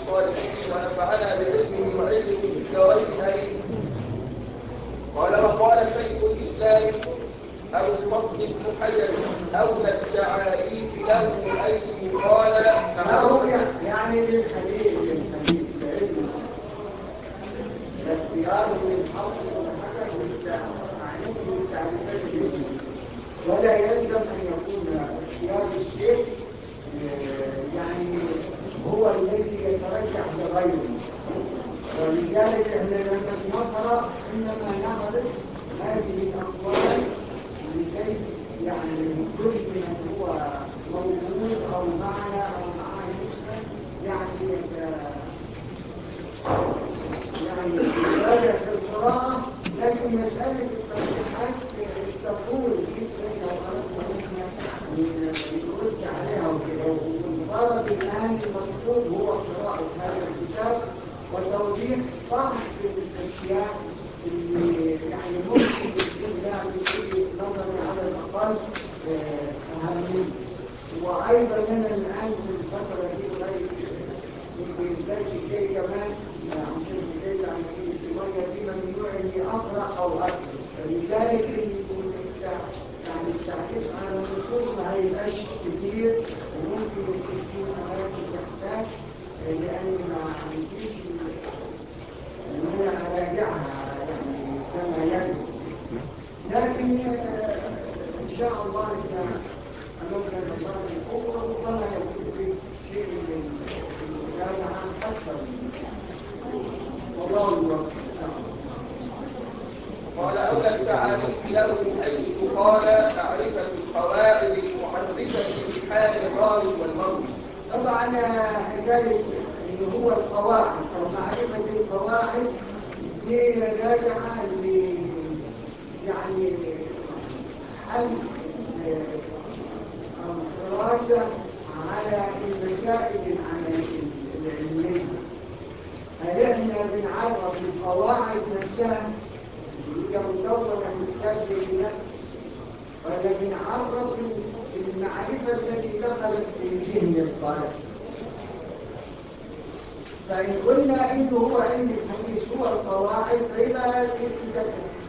الصالحين ونفعنا بعلمه وعلمه في الدارين امين قال وقال شيخ الاسلام أو الفضل بن حجر أولى التعاريف له أن يقال أو يعني للحديث للحديث بعلم الاختيار للحفظ والحجر والتعريف بالتعريفات ولا يلزم أن يكون اختيار الشيء يعني هو الذي يترجح لغيره ولذلك احنا لما نقرا انما نعرف هذه الاقوال لكي يعني كل من هو موجود او معنا او معاه نسبه يعني يعني يراجع في القراءه لكن مساله الترجيحات تقول جدا لو اردنا ان نرد عليها وكده والغرض الان المطلوب هو قراءه هذا الكتاب وتوضيح بعض الاشياء اللي يعني ممكن يكون لها بشيء نظري على الاقل اهميه وايضا انا الان في الفتره دي قريب يمكن درس الجاي كمان عشان الجاي عمليه شويه دي ممنوع اني اقرا او اكتب فلذلك يعني التعريف على النصوص ما هيبقاش كتير وممكن يكون في اماكن تحتاج لان ما عنديش ان انا اراجعها يعني كما يجب لكن ان شاء الله اذا امامنا المصادر الاخرى ربما يكون في شيء من المراجعه اكثر والله يوفق قال أولى التعاريف له أن يقال معرفة القواعد المحركة في حال الراوي والمروي طبعا حكاية اللي هو القواعد أو معرفة القواعد دي راجعة ل يعني حل أو دراسة على المسائل العلمية هل احنا بنعرف القواعد نفسها هي مدونة من كتاب الله ولا بنعرف المعرفة التي دخلت في ذهن الطالب فإن قلنا إنه هو علم الحديث هو القواعد فيبقى هذه الكتاب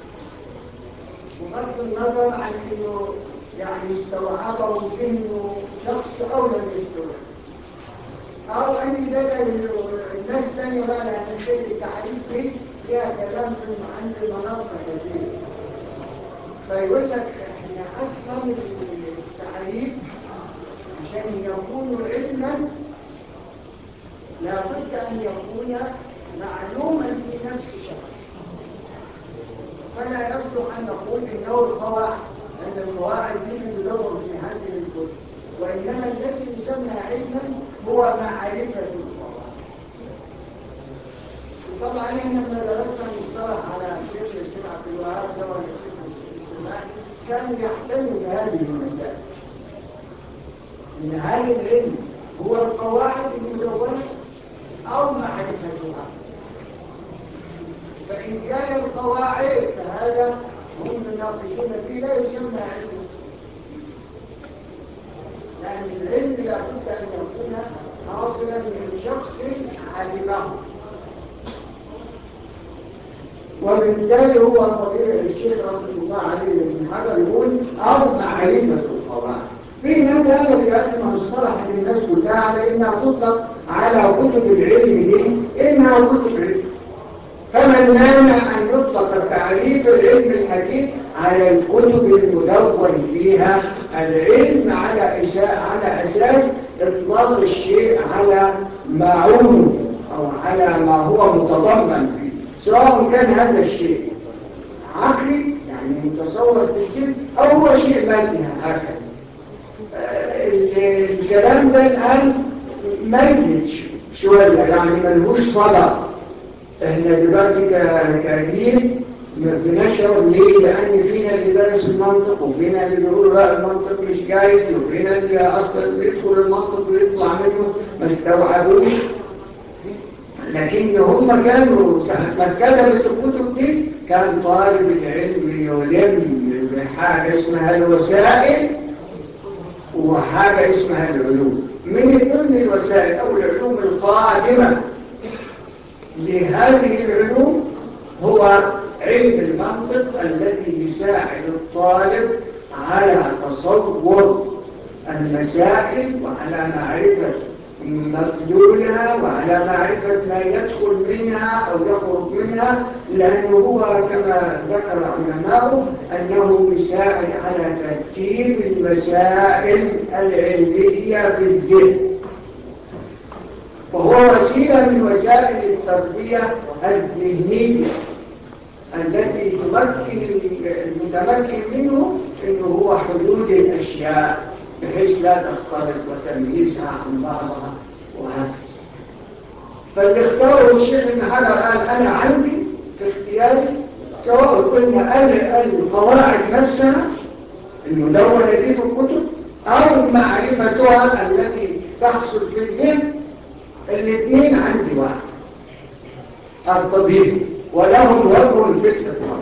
بغض النظر عن إنه يعني استوعبه ذهن شخص أو لم يستوعب أو أن ده الناس تانية بقى لأن التعريف دي فيها كلام عند مناطق كثيرة فيقول لك احنا اصلا التعريف عشان يكون علما لابد ان يكون معلوما في نفس الشخص فلا يصلح ان نقول انه القواعد لان القواعد دي تدور في هذه الكتب وانما الذي يسمى علما هو معرفه القواعد طبعا احنا لما درسنا المصطلح على شيخ الشيخ عبد الوهاب ده ولا الاجتماعي كان يحتمل بهذه المسائل ان هل العلم هو القواعد المدونه او معرفتها فان كان القواعد فهذا هم الناقشون فيه لا يسمى علم لان العلم لابد ان يكون حاصلا من شخص علمه وبالتالي هو فضيلة الشيخ رحمه الله عليه بن حجر يقول أو معرفة القواعد في ناس قال لك يعني مصطلح الناس كلها على انها تطلق على كتب العلم دي انها كتب علم فما المانع ان يطلق تعريف العلم الحديث على الكتب المدون فيها العلم على على اساس اطلاق الشيء على ما عونه او على ما هو متضمن فيه سواء كان هذا الشيء عقلي يعني متصور في الذهن او هو شيء مادي هكذا الكلام ده الان ميت شويه يعني ملهوش صدى احنا دلوقتي كجيل بنشعر ليه لان فينا اللي درس المنطق وفينا اللي بيقول لا المنطق مش جايز وفينا اللي اصلا بيدخل المنطق ويطلع منه ما استوعبوش لكن هم كانوا ساعة ما كتبت الكتب دي كان طالب العلم يلم بحاجة اسمها الوسائل وحاجة اسمها العلوم من ضمن الوسائل أو العلوم القادمة لهذه العلوم هو علم المنطق الذي يساعد الطالب على تصور المسائل وعلى معرفة مدلولها وعلى معرفة ما يدخل منها أو يخرج منها لأنه هو كما ذكر علماؤه أنه يساعد على ترتيب المسائل العلمية في الذهن وهو وسيلة من وسائل التربية الذهنية التي تمكن المتمكن منه انه هو حدود الاشياء بحيث لا تختلط وتمييزها عن بعضها وهكذا فاللي اختاره الشيخ ابن حجر قال انا عندي في اختياري سواء قلنا القواعد نفسها المدونة دي في الكتب او معرفتها التي تحصل في الذهن الاثنين عندي واحد الطبيب ولهم وجه في الإطلاق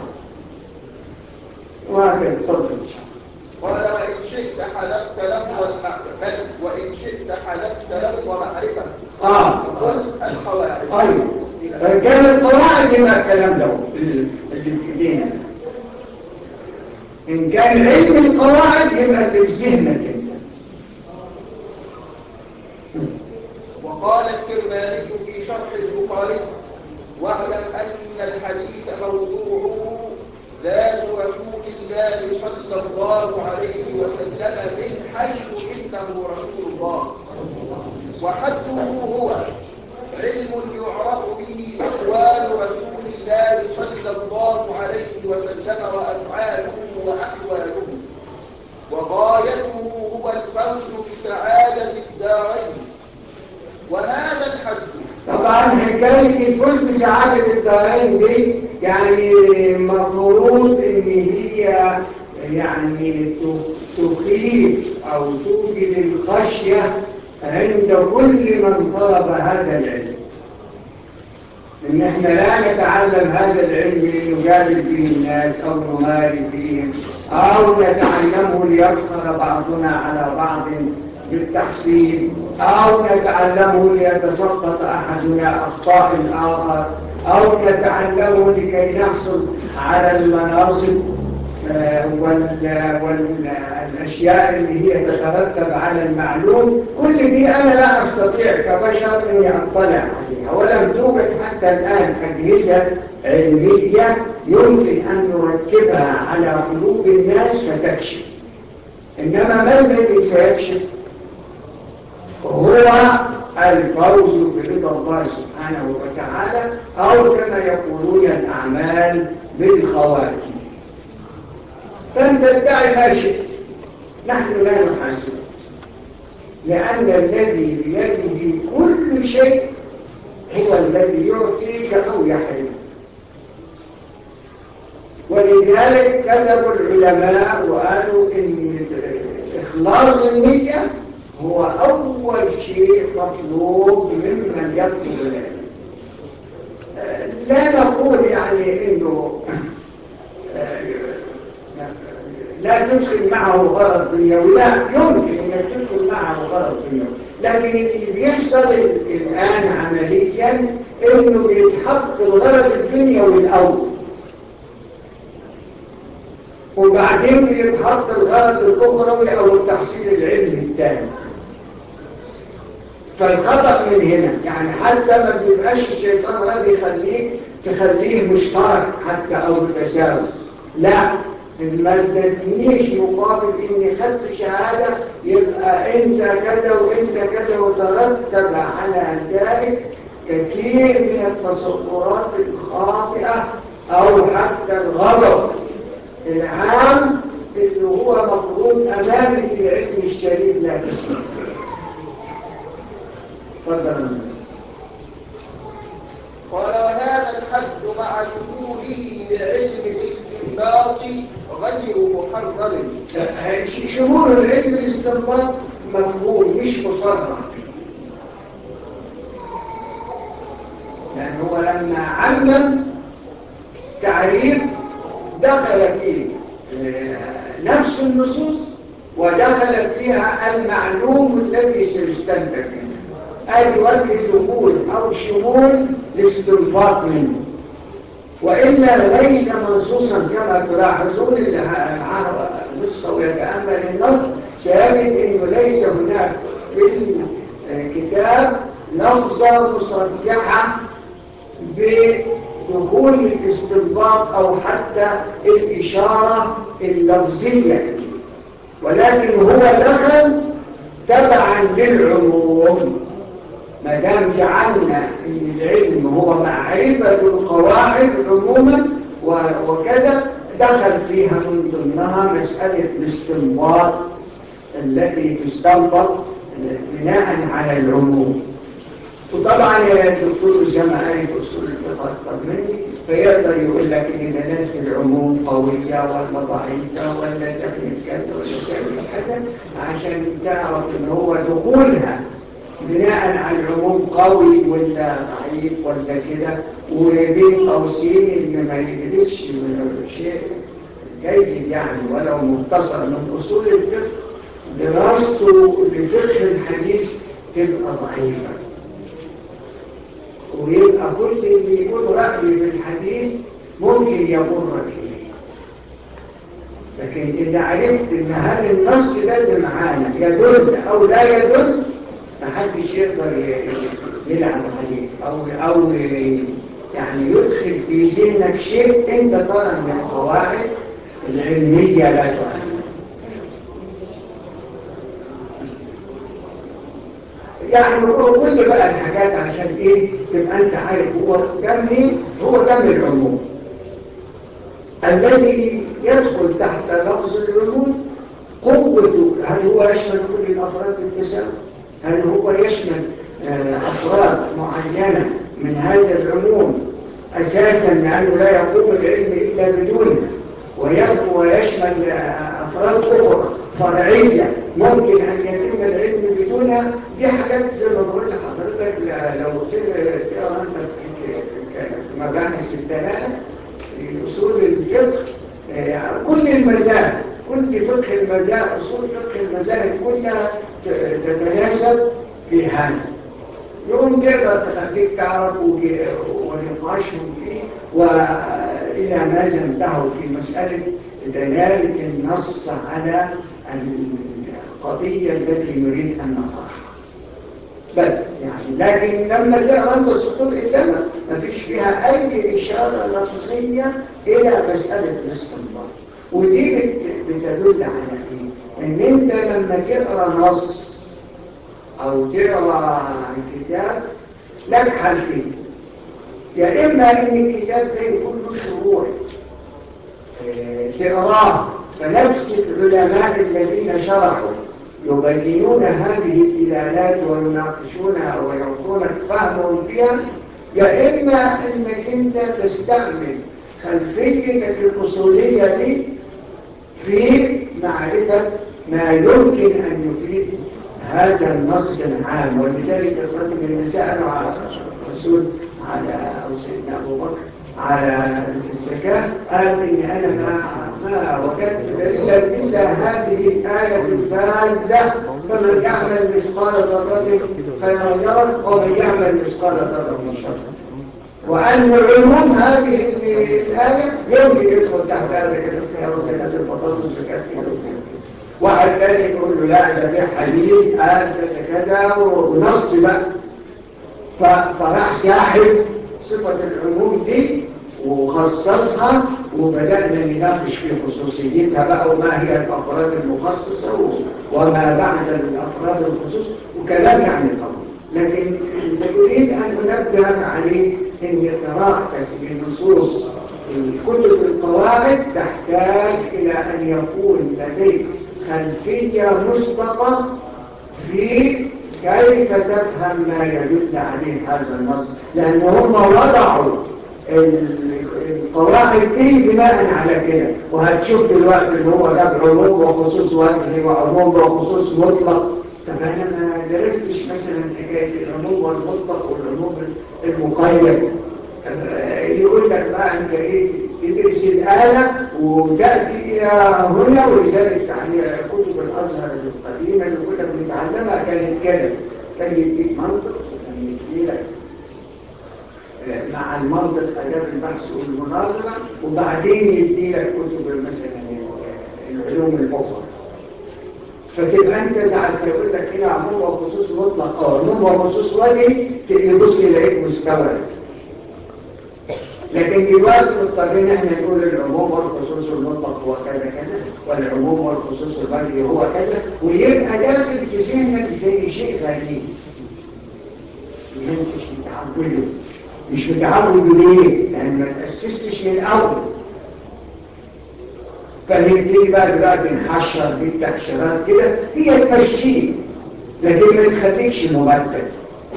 وهكذا تفضل إن شاء قال وإن شئت حذفت لفظ بل وإن شئت حذفت لفظ معرفة آه قل القواعد أيوه كان القواعد يبقى الكلام ده اللي في ايدينا إن كان علم القواعد يبقى اللي في ذهنك انت وقال الكرماني في شرح البخاري واعلم أن الحديث موضوعه ذات رسول الله صلى الله عليه وسلم من حيث إنه رسول الله وحده هو علم يعرف به أقوال رسول الله صلى الله عليه وسلم وأفعاله وأحواله وغايته هو الفوز بسعادة الدارين وهذا الحد طبعا حكاية الفوز بسعادة الدارين دي يعني مفروض ان هي يعني تخيف او توجد الخشية عند كل من طلب هذا العلم ان احنا لا نتعلم هذا العلم لنجادل به الناس او نماري فيهم او نتعلمه ليفخر بعضنا على بعض بالتحصيل أو نتعلمه ليتسقط أحدنا أخطاء الآخر أو نتعلمه لكي نحصل على المناصب والأشياء اللي هي تترتب على المعلوم كل دي أنا لا أستطيع كبشر أني أطلع عليها ولم توجد حتى الآن أجهزة علمية يمكن أن نركبها على قلوب الناس فتكشف إنما ما الذي سيكشف هو الفوز برضا الله سبحانه وتعالى أو كما يقولون الأعمال بالخواتم فأنت ادعي ما شئت نحن لا نحاسب لأن الذي بيده كل شيء هو الذي يعطيك أو يحرمك ولذلك كتبوا العلماء وقالوا إن إخلاص النية هو أول شيء مطلوب ممن يطلب العلم لا نقول يعني إنه لا تدخل معه غرض دنيوي لا يمكن انك تدخل معه غرض دنيوي لكن اللي بيحصل الان عمليا انه يتحط الغرض الدنيوي الاول وبعدين بيتحط الغرض الاخروي او التحصيل العلمي الثاني فالخطأ من هنا يعني حتى ما بيبقاش الشيطان راضي يخليك تخليه مشترك حتى او بتساوي لا ما ادتنيش مقابل اني خدت شهادة يبقى انت كذا وانت كذا وترتب على ذلك كثير من التصورات الخاطئة او حتى الغضب العام اللي هو مفروض امامي في العلم الشريف لا تسمع تفضل قال وهذا الحد مع شموله لعلم الاستنباط غير محرر شمول العلم الاستنباط مفهوم مش مصرح لأن هو لما علم تعريف دخل فيه نفس النصوص ودخل فيها المعلوم الذي سيستنتج منه ادي وجه دخول او شمول لاستنباط منه والا ليس منصوصا كما تلاحظون اللي معه نسخه ويتامل النص سيجد انه ليس هناك في الكتاب لفظه مصرحه بدخول الاستنباط او حتى الاشاره اللفظيه ولكن هو دخل تبعا للعموم ما دام جعلنا ان العلم هو معرفه القواعد عموما وكذا دخل فيها من ضمنها مساله الاستنباط التي تستنبط بناء على العموم وطبعا يا دكتور زي ما قال في اصول الفقه اكثر مني فيقدر يقول لك ان دلالة العموم قوية ولا ضعيفة ولا تعمل كذا ولا تعمل كذا عشان تعرف ان هو دخولها بناء على العموم قوي ولا ضعيف ولا كده وبين قوسين اللي ما يجلسش شيء جيد يعني ولو مختصر من اصول الفقه دراسته لفقه الحديث تبقى ضعيفه ويبقى كل اللي يقول رأي في الحديث ممكن يمرك إليه لكن إذا عرفت إن هل النص ده اللي معانا يدل أو لا يدل محدش يقدر يلعب عليك أو أو يعني يدخل في ذهنك شيء أنت طالع من القواعد العلمية لا تعلم يعني كل بقى الحاجات عشان ايه تبقى انت عارف هو ده منين هو ده من العموم الذي يدخل تحت لفظ العموم قوته هل هو يشمل كل الافراد بالتساوي هل هو يشمل افراد معينه من هذا العموم اساسا لانه لا يقوم العلم الا بدونه ويشمل افراد اخرى فرعيه ممكن ان يتم العلم بدونها دي حاجات زي ما بقول لحضرتك لو تقرا انت مباحث الدلاله في اصول الفقه كل المذاهب كل فقه المذاهب اصول فقه المذاهب كلها تتناسب في هذا يوم تقدر تخليك تعرف ونقاشهم فيه والى ماذا انتهوا في مساله دلاله النص على القضيه التي نريد ان نطرحها بس يعني لكن لما تقرا انت السطور قدامك ما فيش فيها اي اشاره لفظيه الى مساله الاستنباط ودي بتدل على ايه ان انت لما تقرا نص او تقرا كتاب لك حالتين يا اما ان الكتاب ده يكون له شروح تقراه فنفس العلماء الذين شرحوا يبينون هذه الدلالات ويناقشونها ويعطونك فهمهم فيها يا إما أنك أنت تستعمل خلفيتك الأصولية دي في معرفة ما يمكن أن يفيد هذا النص العام ولذلك الرجل اللي سألوا على الرسول على أو سيدنا أبو بكر على الزكاة قال إن أنا ما, ما وجدت دليلا إلا هذه الآية الفاذة فمن يعمل مثقال ذرة خيرا يره ومن يعمل مثقال ذرة شرا وأن عموم هذه الآية يمكن يدخل تحت هذا الخيار زكاة البطاطس وزكاة واحد تاني يقول له لا ده في حديث قال كذا ونص بقى فراح ساحب صفة العموم دي وخصصها وبدأنا نناقش في خصوصيتها بقى وما هي الأفراد المخصصة وما بعد الأفراد الخصوص وكلام يعني طبعا لكن أريد أن أنبه عليه أن قراءتك بنصوص الكتب القواعد تحتاج إلى أن يكون لديك خلفية مسبقة في كيف تفهم ما يدل عليه هذا النص لأن هم وضعوا القواعد دي بناء على كده وهتشوف دلوقتي ان هو ده بعموم وخصوص وجهي وعموم وخصوص مطلق طب انا ما درستش مثلا حكايه العموم والمطلق والعموم المقيد يقول لك بقى انت ايه تدرس الآلة وتأتي إلى هنا ولذلك يعني كتب الأزهر القديمة اللي كنا بنتعلمها كانت كده كان يديك منطق كان يديلك مع المنطق أداب البحث والمناظرة وبعدين يديلك كتب مثلا العلوم الأخرى فتبقى انت ساعات يقول لك هنا عموم وخصوص مطلق اه عموم وخصوص وجهي تبص يلاقيك مستوعب لكن دلوقتي مضطرين احنا نقول العموم والخصوص المطلق هو كذا كذا والعموم والخصوص الوجهي هو كذا ويبقى داخل في ذهنك زي شيء غريب انت مش متعوده مش متعود ليه؟ لان ما تاسستش من الاول فنبتدي بقى دلوقتي نحشر دي التحشيرات كده هي تمشيك لكن ما تخليكش ممدد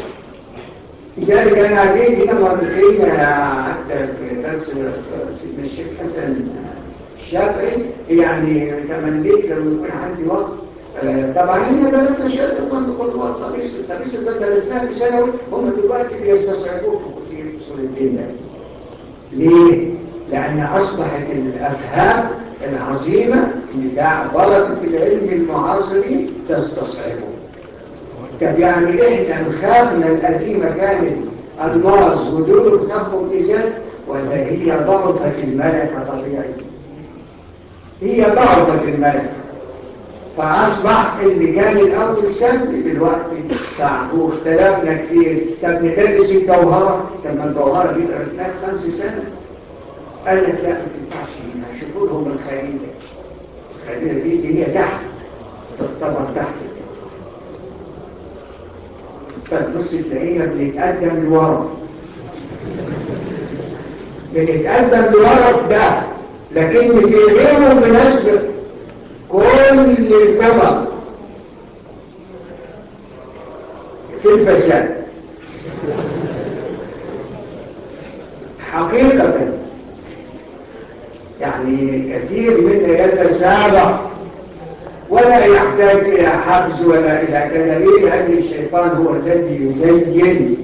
لذلك انا جيت هنا مرتين قعدت في درس سيدنا الشيخ حسن الشافعي يعني تمنيت لو يكون عندي وقت طبعا هنا درسنا شهاده المنطق والقميص القميص ده درسناه في ثانوي هم دلوقتي بيستصعبوه في اصول الدين ده ليه؟ لأن أصبحت الأفهام العظيمة بتاع بركة العلم المعاصري تستصعبه طب يعني إحنا الخامنة القديمة كانت الماس ودور تخم إزاز ولا هي ضعفت الملكة طبيعي هي ضعفت الملكة فأصبح اللي كان الأول سهل دلوقتي صعب واختلفنا كثير طب ندرس الجوهرة طب ما الجوهرة دي درسناها خمس سنة قال لك لا ما تنفعش هنا شوفوا لهم الخليل الخليل دي اللي هي تحت تعتبر تحت فتبص تلاقينا بنتقدم لورا بنتقدم لورا في ده لكن في غيره بنسبق كل الكبر في الفساد حقيقة يعني كثير منها يتسابق ولا يحتاج إلى حبس ولا إلى كذا ليه لأن الشيطان هو الذي يزين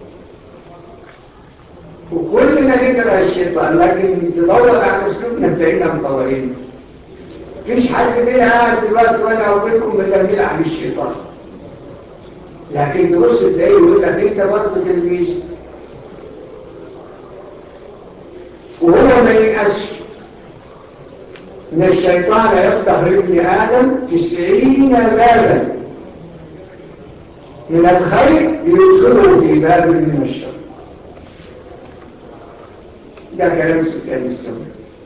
وكلنا نكره الشيطان لكن تدور على اسلوبنا تلاقينا مطورين مفيش حد فينا قاعد دلوقتي وانا اقولكم الا بيلعب الشيطان لكن تبص تلاقيه يقول لك انت برضه تلميذ وهو ما ييأسش ان الشيطان يفتح لابن ادم تسعين بابا من الخير ليدخله في باب من الشر ده كلام سكان السنه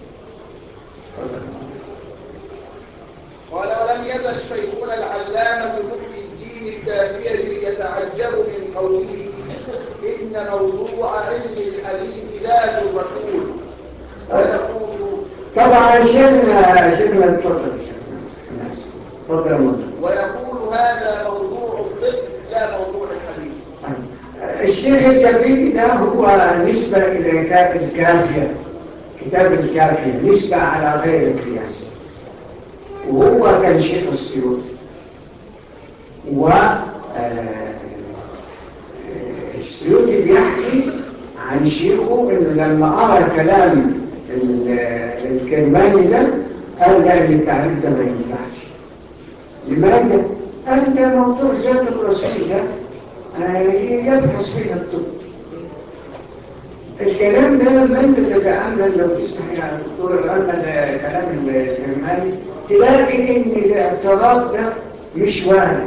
قال ولم يزل شيخنا العلامة مفتي الدين الكافية يتعجب من قوله إن موضوع علم الحديث ذات الرسول ويقول طبعا شيخنا شيخنا اتفضل اتفضل يا مدر ويقول هذا موضوع الطب لا موضوع الحديث الشيخ الكبيري ده هو نسبة إلى كتاب الكافية كتاب الكافية نسبة على غير القياس وهو كان شيخ السيوطي و السيوطي بيحكي عن شيخه انه لما قرا كلام الكرماني ده قال لا التعريف ده ما ينفعش لماذا؟ قال ده موضوع ذات الرسول ده يبحث فيها الطب الكلام ده لما انت تتأمل لو تسمح يا دكتور الأمل كلام الجرماني تلاقي ان الاعتراض ده مش وارد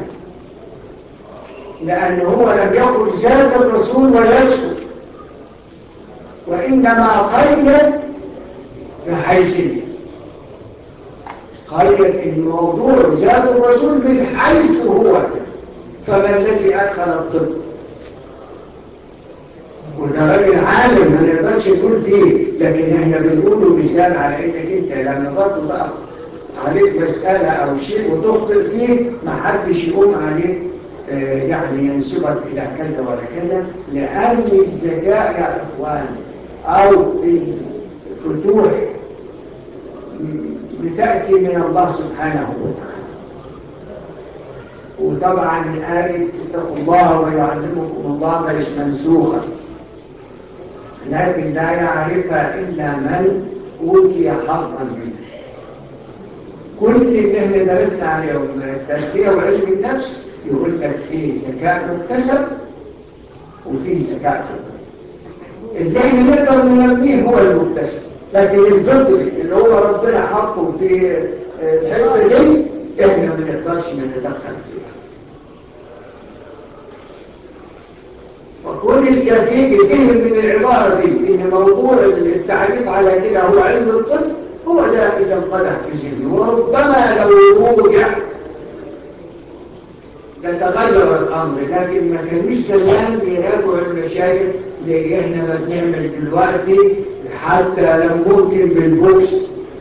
لأن هو لم يقل ذات الرسول ويسكت وإنما قيد بحيثية قيد الموضوع ذات الرسول من حيث هو فما الذي أدخل الطب وده راجل عالم ما نقدرش نقول فيه لكن احنا بنقوله مثال على انك انت لما برضه تقف عليك مسألة او شيء وتخطئ فيه ما حدش يقوم عليك آه يعني ينسبك الى كذا ولا كذا لان الذكاء يا اخوان او الفتوح بتأتي من الله سبحانه وتعالى وطبعا آية اتقوا الله ويعلمكم الله مش منسوخة لكن لا يعرفها إلا من أوتي حظا منه كل اللي احنا درسنا عليهم التزكية وعلم النفس يقول لك فيه ذكاء مكتسب وفيه ذكاء فطري اللي احنا نقدر ننميه هو المكتسب لكن الفطري اللي هو ربنا حطه في الحته دي احنا ما نقدرش نتدخل فيها وكل الكثير يفهم من العبارة دي إن موضوع التعريف على كده هو علم الطب هو ده إذا انقدح في ذهنه وربما لو رجع يتغير الأمر لكن ما كانوش زمان بيراجعوا المشايخ زي احنا ما بنعمل دلوقتي حتى لو ممكن بالبوكس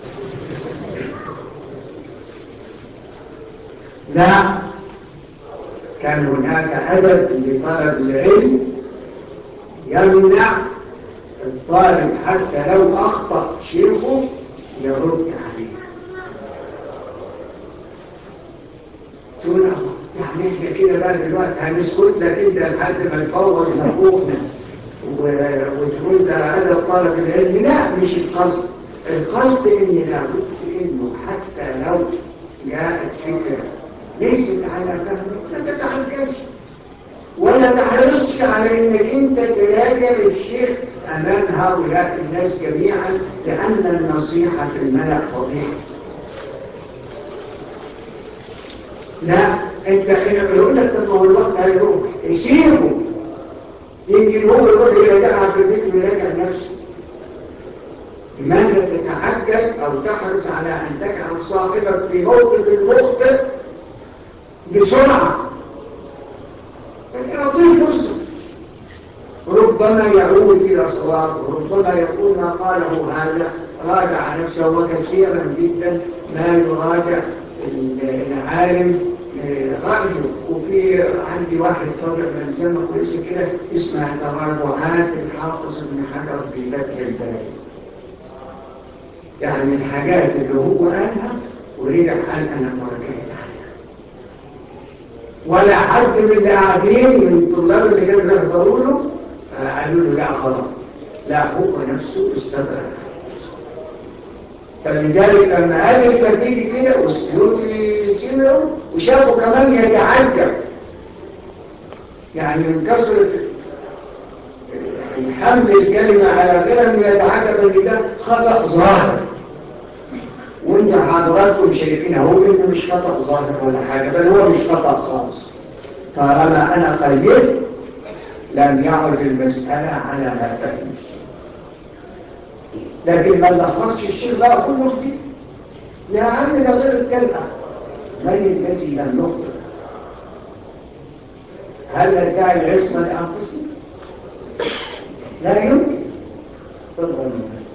لا كان هناك أدب لطلب العلم يمنع الطالب حتى لو أخطأ شيخه يرد عليه تقول يعني احنا كده بقى دلوقتي هنسكت لك انت لحد ما نفوز نفوخنا وتقول ده أدب طالب العلم لا مش القصد القصد ان لابد انه حتى لو جاءت فكره ليست على فهمك ما تتعجلش ولا تحرصش على انك انت تراجع الشيخ امام هؤلاء الناس جميعا لان النصيحة في الملأ فضيحة لا انت يقول لك طب ما هو الوقت هيروح سيبه يمكن هو يروح يراجعها في البيت ويراجع نفسه لماذا تتعجل او تحرص على ان تجعل صاحبك في موقف المخطئ بسرعة أعطيه فرصة ربما يعود إلى صواب ربما يكون ما قاله هذا راجع نفسه وكثيرا جدا ما يراجع العالم رأيه وفي عندي واحد طبع ملزمة كويسة كده اسمها تراجعات الحافظ ابن حجر في فتح الباري يعني الحاجات اللي هو قالها ورجع قال أنا تركت ولا حد من اللي قاعدين من الطلاب اللي كانوا بيحضروا له قالوا له لا خلاص لا هو نفسه استدرك فلذلك لما قال الفتيل كده والسيوطي سمعوا وشافوا كمان يتعجب يعني من كثرة حمل الكلمة على غير انه يتعجب ان ده خطأ ظاهر وانت حضراتكم شايفين هو انه مش خطأ ظاهر ولا حاجة بل هو مش خطأ خالص طالما انا قيدت لم يعد المسألة على ما فهم لكن ما لخصش الشيء بقى كله جديد يا عم ده غير الكلمة من الذي لم يخطئ هل ندعي العصمة لأنفسنا؟ لا يمكن تفضل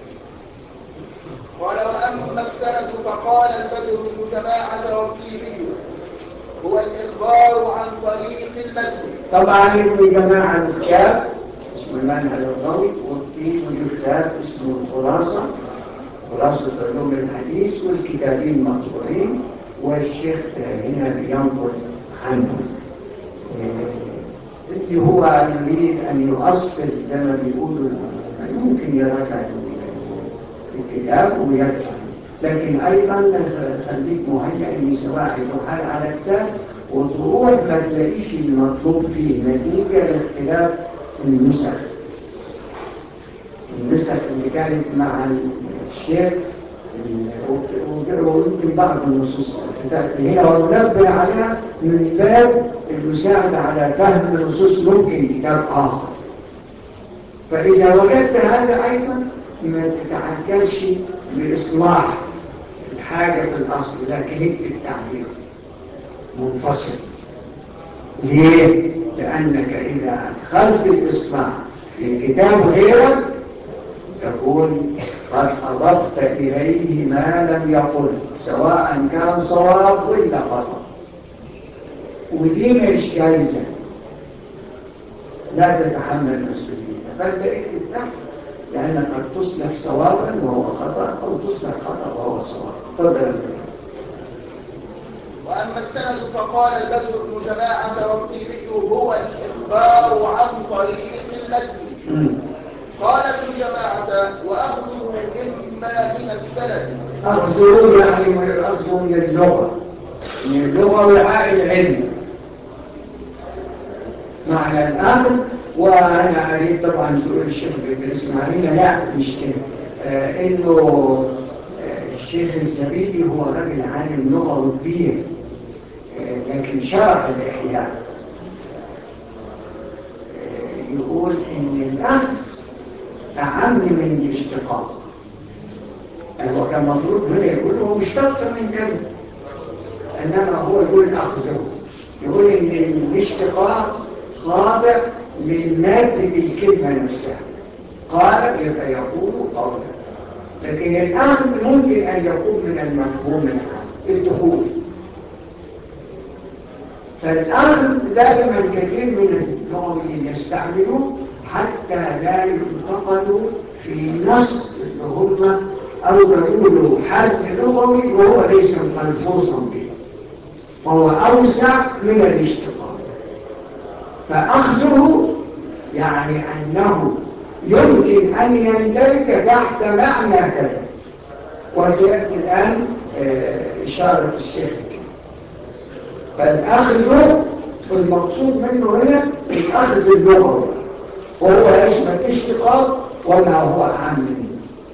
قال وأما السند فقال البدر بن جماعة والطيبي هو الإخبار عن طريق المجد طبعا ابن جماعة الكتاب اسمه المنهج الضوي والطيب الكتاب اسمه الخلاصة خلاصة علوم الحديث والكتابين مطبوعين والشيخ هنا بينقل عنه اللي هو يريد أن يؤصل زي ما بيقولوا يمكن يراجع الكتاب ويرجع لكن أيضا خليك مهيئ ان سواء تحال على كتاب وتروح ما تلاقيش المطلوب فيه نتيجة لاختلاف النسخ النسخ اللي كانت مع الشيخ ويمكن بعض النصوص هي ونبه عليها من باب المساعدة على فهم النصوص ممكن كتاب آخر فإذا وجدت هذا أيضا ما تتعجلش بإصلاح الحاجة في الأصل لكن اكتب تعبير منفصل ليه؟ لأنك إذا أدخلت الإصلاح في كتاب غيرك تكون قد أضفت إليه ما لم يقل سواء كان صواب ولا خطأ ودي مش جايزة لا تتحمل مسؤوليتها فانت اكتب تحت لأنك قد تصلح صوابا وهو خطأ أو تصلح خطأ وهو صواب تفضل وأما السند فقال البدر بن جماعة والطيبي هو الإخبار عن طريق المجد قال ابن جماعة وأخذه إما من السند أخذه يعني أخذه من اللغة من اللغة وعاء العلم معنى الأخذ وأنا أريد طبعا تقول الشيخ بن إسماعيل لا مش كده آه إنه آه الشيخ الزبيدي هو راجل عالم لغة كبير آه لكن شرح الإحياء آه يقول إن الأخذ أعم من الاشتقاق يعني هو كان مفروض هنا يقول هو مشتق من كلمة إنما هو يقول أخذه يقول إن الاشتقاق خاضع للمادة الكلمة نفسها قال يبقى يقول قولا لكن الأخذ ممكن أن يكون من المفهوم العام الدخول فالأخذ دائما كثير من اللغويين يستعملوه حتى لا ينتقدوا في نص اللي هم أو يقولوا حل لغوي وهو ليس ملفوظا به وهو أوسع من الاشتقاق فأخذه يعني أنه يمكن أن يندرج تحت معنى كذا وسيأتي الآن إشارة الشيخ فالأخذ المقصود منه هنا الأخذ اللغوي وهو يشمل الاشتقاق وما هو أعم منه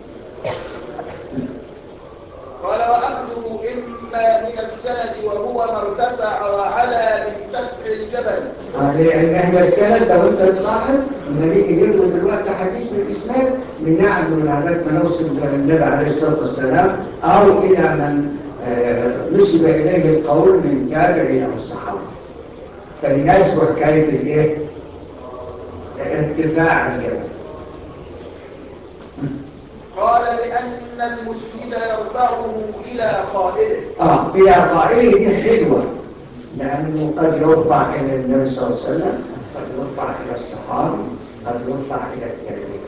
قال وأخذه إما من السند وهو ما ارتفع وعلى من سفح الجبل لأن احنا السند لو انت تلاحظ لما نيجي نجيب دلوقتي حديث من الإسناد من نعم من هذاك ما نوصل للنبي عليه الصلاة والسلام أو إلى من نسب إليه القول من تابعين أو الصحابة فيناسب حكاية الإيه؟ ارتفاع الجبل قال لأن المسجد يرفعه إلى قائله آه إلى قائله دي حلوة لأنه قد يرفع إلى النبي صلى الله عليه وسلم قد يرفع إلى الصحابة قد يرفع إلى التابعين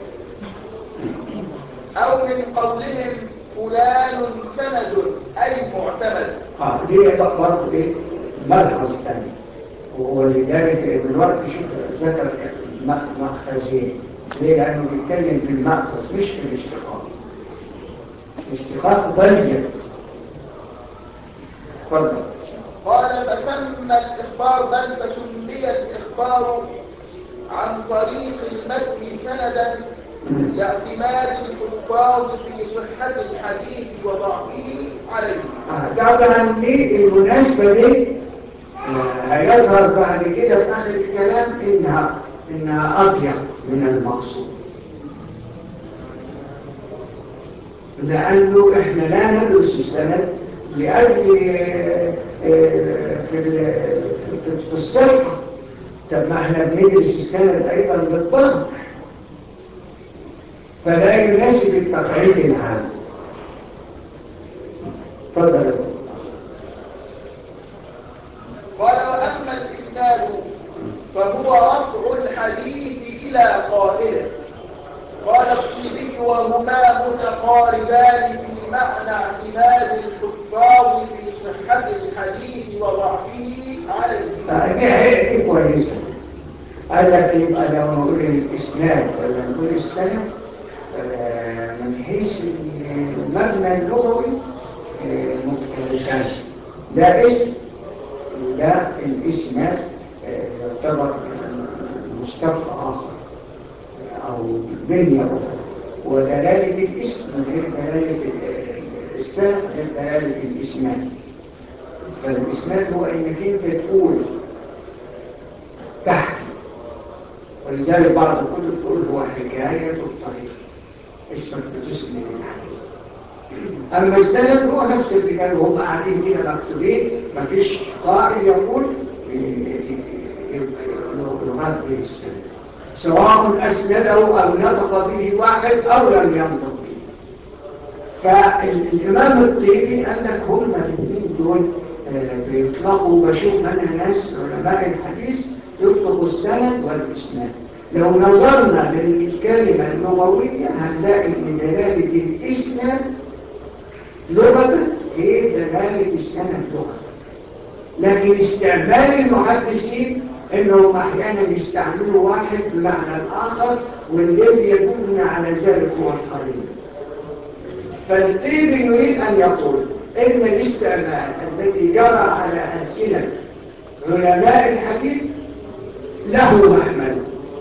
أو من قولهم فلان سند أي معتمد آه ليه برضه إيه ملحظ ثاني ولذلك ابن وقت شوف ذكر مأخذين ليه لأنه بيتكلم في المأخذ مش في الاشتقاق الاشتقاق ضيق تفضل قال فسمى الإخبار بل فسمي الإخبار عن طريق المتن سندا لاعتماد الحفاظ في صحة الحديث وضعفه عليه طبعا دي المناسبة دي هيظهر بعد كده في آخر الكلام إنها إنها أضيق من المقصود لأنه إحنا لا ندرس السند لأجل في في الصحة طب ما إحنا بندرس السند أيضا بالضبط فلا يناسب التقعيد العام تفضل قال وأما الإسناد فهو رفع الحديث إلى قائله قال الطبي وهما متقاربان في معنى اعتماد الحفاظ في صحة الحديث وضعفه عليه دي هي دي كويسة قال لك يبقى لو نقول الإسناد ولا نقول السند من حيث المبنى اللغوي مختلفان ده اسم وده الاسم يعتبر مشتق آخر أو بنية أخرى ودلالة الاسم غير دلالة السند غير دلالة الإسناد فالإسناد هو إنك أنت تقول تحكي ولذلك بعض الكتب تقول هو حكاية الطريق اسمك بتسند الحديث أما السند هو نفس اللي كانوا هم قاعدين كده مكتوبين مفيش قائل يقول يغذي السند سواء أسنده أو نطق به واحد أو لم ينطق به فالإمام الطيبي قال لك هم الاثنين دول بيطلقوا بشوف أنا ناس علماء الحديث يطلقوا السند والإسناد لو نظرنا للكلمة اللغوية هنلاقي ان دلالة الإسناد لغة هي دلالة السند لغة لكن استعمال المحدثين انهم احيانا يستعملوا واحد بمعنى الاخر والذي يدل على ذلك هو القريب فالطيب يريد ان يقول ان الاستعمال الذي جرى على السنه علماء الحديث له محمل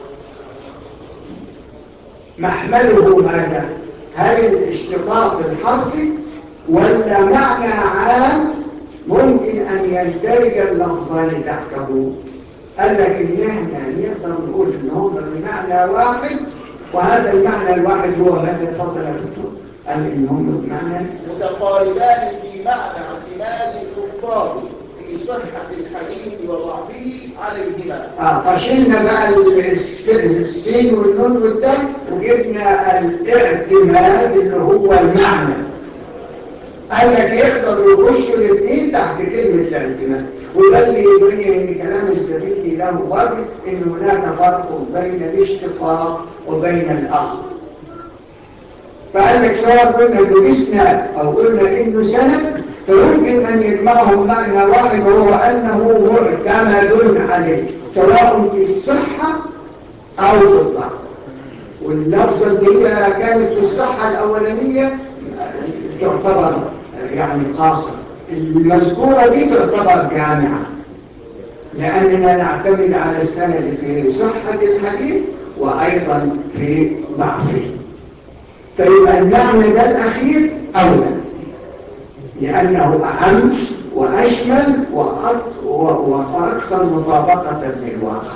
محمله ماذا هل الاشتقاق الحرفي ولا معنى عام ممكن أن يندرج اللفظان تحته قال لك إن إحنا نقدر نقول إن هم بمعنى واحد وهذا المعنى الواحد هو ماذا تفضل يا دكتور قال إن هم بمعنى متقاربان في معنى اعتماد الكفار في صحة الحديث وضعفه عليهما آه فشلنا بقى الس- السين والنون والدال وجبنا الاعتماد اللي هو المعنى قال لك يقدروا يخشوا الاثنين تحت كلمة الاعتماد وده اللي يبين ان كلام الزبيدي له وجه ان هناك فرق بين الاشتقاق وبين الاخذ فقال لك سواء قلنا انه اسناد او قلنا انه سند فيمكن ان يجمعهم معنى واحد وهو انه معتمد عليه سواء في الصحه او في الضعف واللفظه اللي هي كانت في الصحه الاولانيه تعتبر يعني قاصره المذكوره دي تعتبر جامعه لاننا نعتمد على السند في صحه الحديث وايضا في ضعفه فيبقى المعنى ده الأخير أولى لأنه أهم وأشمل وأط- و- وأكثر مطابقة للواقع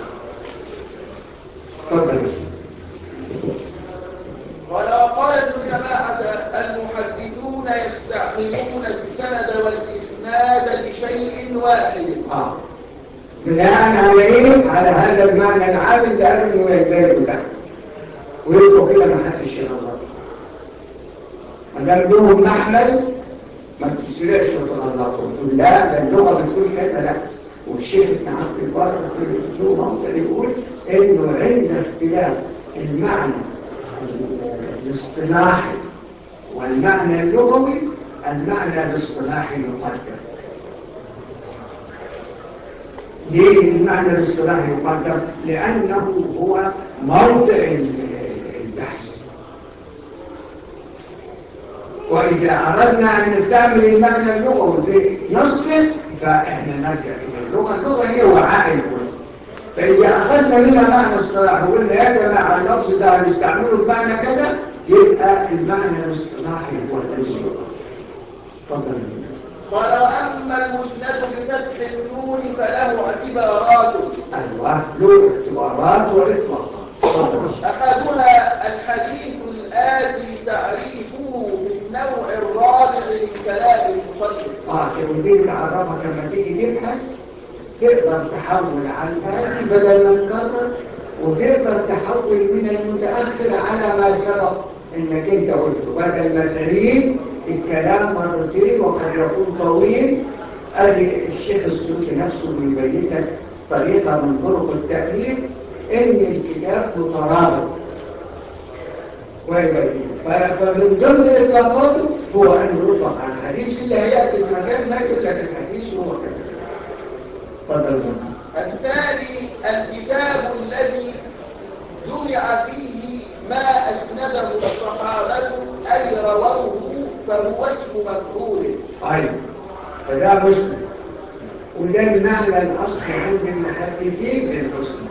تفضل قال وقالت الجماعة المحدثون يستعملون السند والإسناد لشيء واحد آه. بناء على إيه؟ على هذا المعنى العام ده قالوا إنه يجارب تحت ويبقوا كده ما حدش يغلط ما دام لهم محمل ما تسرعش وتغلطوا تقول لا ده اللغه بتقول كذا لا والشيخ ابن عبد البر في له موقع يقول انه عند اختلاف المعنى الاصطلاحي والمعنى اللغوي المعنى الاصطلاحي يقدم ليه المعنى الاصطلاحي يقدم لانه هو موضع البحث وإذا أردنا أن نستعمل المعنى اللغوي بنصه فإحنا نرجع إلى اللغة اللغة هي وعاء الكل فإذا أخذنا منها معنى اصطلاحي وقلنا يا جماعة اللفظ ده هنستعمله بمعنى كذا يبقى المعنى الاصطلاحي هو الذي يقال تفضل قال وأما المسند بفتح النون فله اعتبارات أيوه له اعتبارات وإطلاقات تفضل أحدها الحديث الآتي تعريفه بالنوع الرابع من كلام المصنف اه ودي تعرفك لما تيجي تبحث تقدر تحول على الآتي بدل ما تكرر وتقدر تحول من المتأخر على ما سبق انك انت قلته بدل ما تعيد الكلام مرتين وقد يكون طويل ادي الشيخ السيوطي نفسه بيبين لك طريقة من طرق التأليف ان الكتاب مترابط ويبين ف- فمن ضمن اطلاقاته هو ان يطلق على الحديث اللي هياتي المكان ما يقول لك الحديث هو كذا تفضل الثاني الكتاب الذي جمع فيه ما أسنده الصحابة أي رووه فهو اسم مكروه ايوه فده مسلم وده المعنى الاصلي عند المحدثين للحسن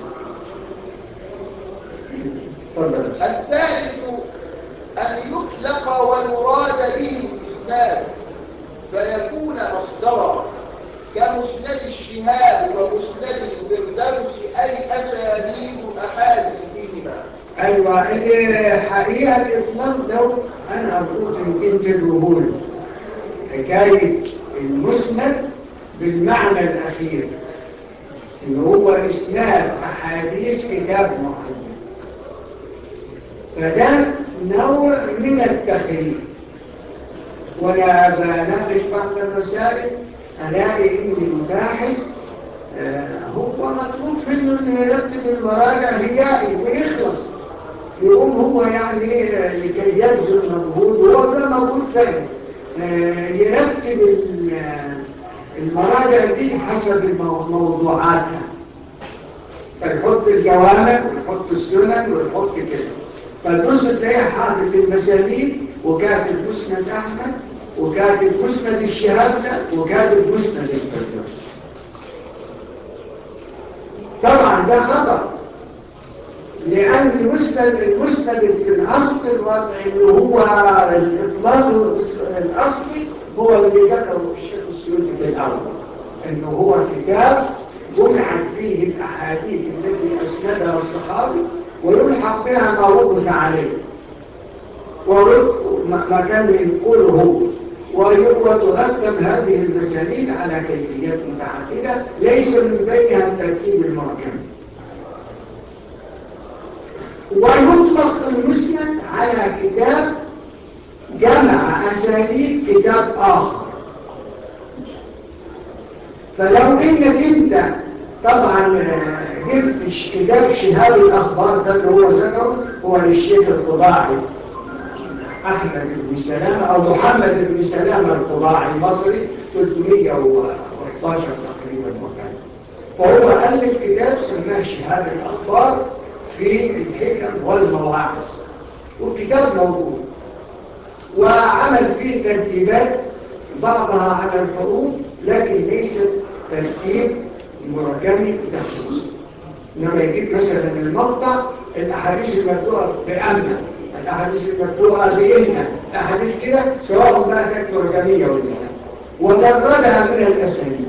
تفضل الثالث أن يطلق والمراد به الإسناد فيكون مصدرا كمسند الشهاب ومسند الفردوس أي أسانيد أحاديثهما ايوه اللي حقيقه الاطلاق ده انا اقول يمكن تدوهول حكايه المسند بالمعنى الاخير اللي هو اسناد احاديث كتاب معين فده نوع من التخريج وانا بناقش بعض المسائل الاقي ان المباحث آه، هو مطلوب منه انه يرتب المراجع هجائي ويخلص يقوم هو يعني آه، لكي يبذل مجهود وهو ده موجود فعلا آه، يرتب ال- آه، المراجع دي حسب المو- موضوعاتها فيحط الجوامع ويحط السنن ويحط كده فالنص تلاقيه حاطط المسانيد وكاتب مسند احمد وكاتب مسند الشهاده وكاتب مسند الفردوس طبعا ده خطأ لأن المسند المسند في الأصل الوضع اللي هو الإطلاق الأصلي هو اللي ذكره الشيخ السيوطي في الأول إنه هو كتاب جمعت فيه الأحاديث التي أسندها الصحابي ويلحق بها ما وقف عليه وما كان يقوله وترتب هذه المسانيد على كيفيات متعددة ليس من بينها الترتيب المركب ويطلق المسند على كتاب جمع أسانيد كتاب آخر فلو إنك أنت طبعا جبت كتاب شهاب الأخبار ده اللي هو ذكره هو للشيخ القضاعي أحمد بن سلام أو محمد بن سلام القضاعي المصري 313 تقريبا وكان فهو ألف كتاب سماه شهاب الأخبار في الحكم والمواعظ والكتاب موجود وعمل فيه ترتيبات بعضها على الحروف لكن ليست ترتيب مرجمي تخصيص انما يجيب مثلا المقطع الاحاديث المبدوءه بأمنا الاحاديث المبدوءه بإن الاحاديث كده سواء بقى كانت مرجميه ولا لا وجردها من الاسانيد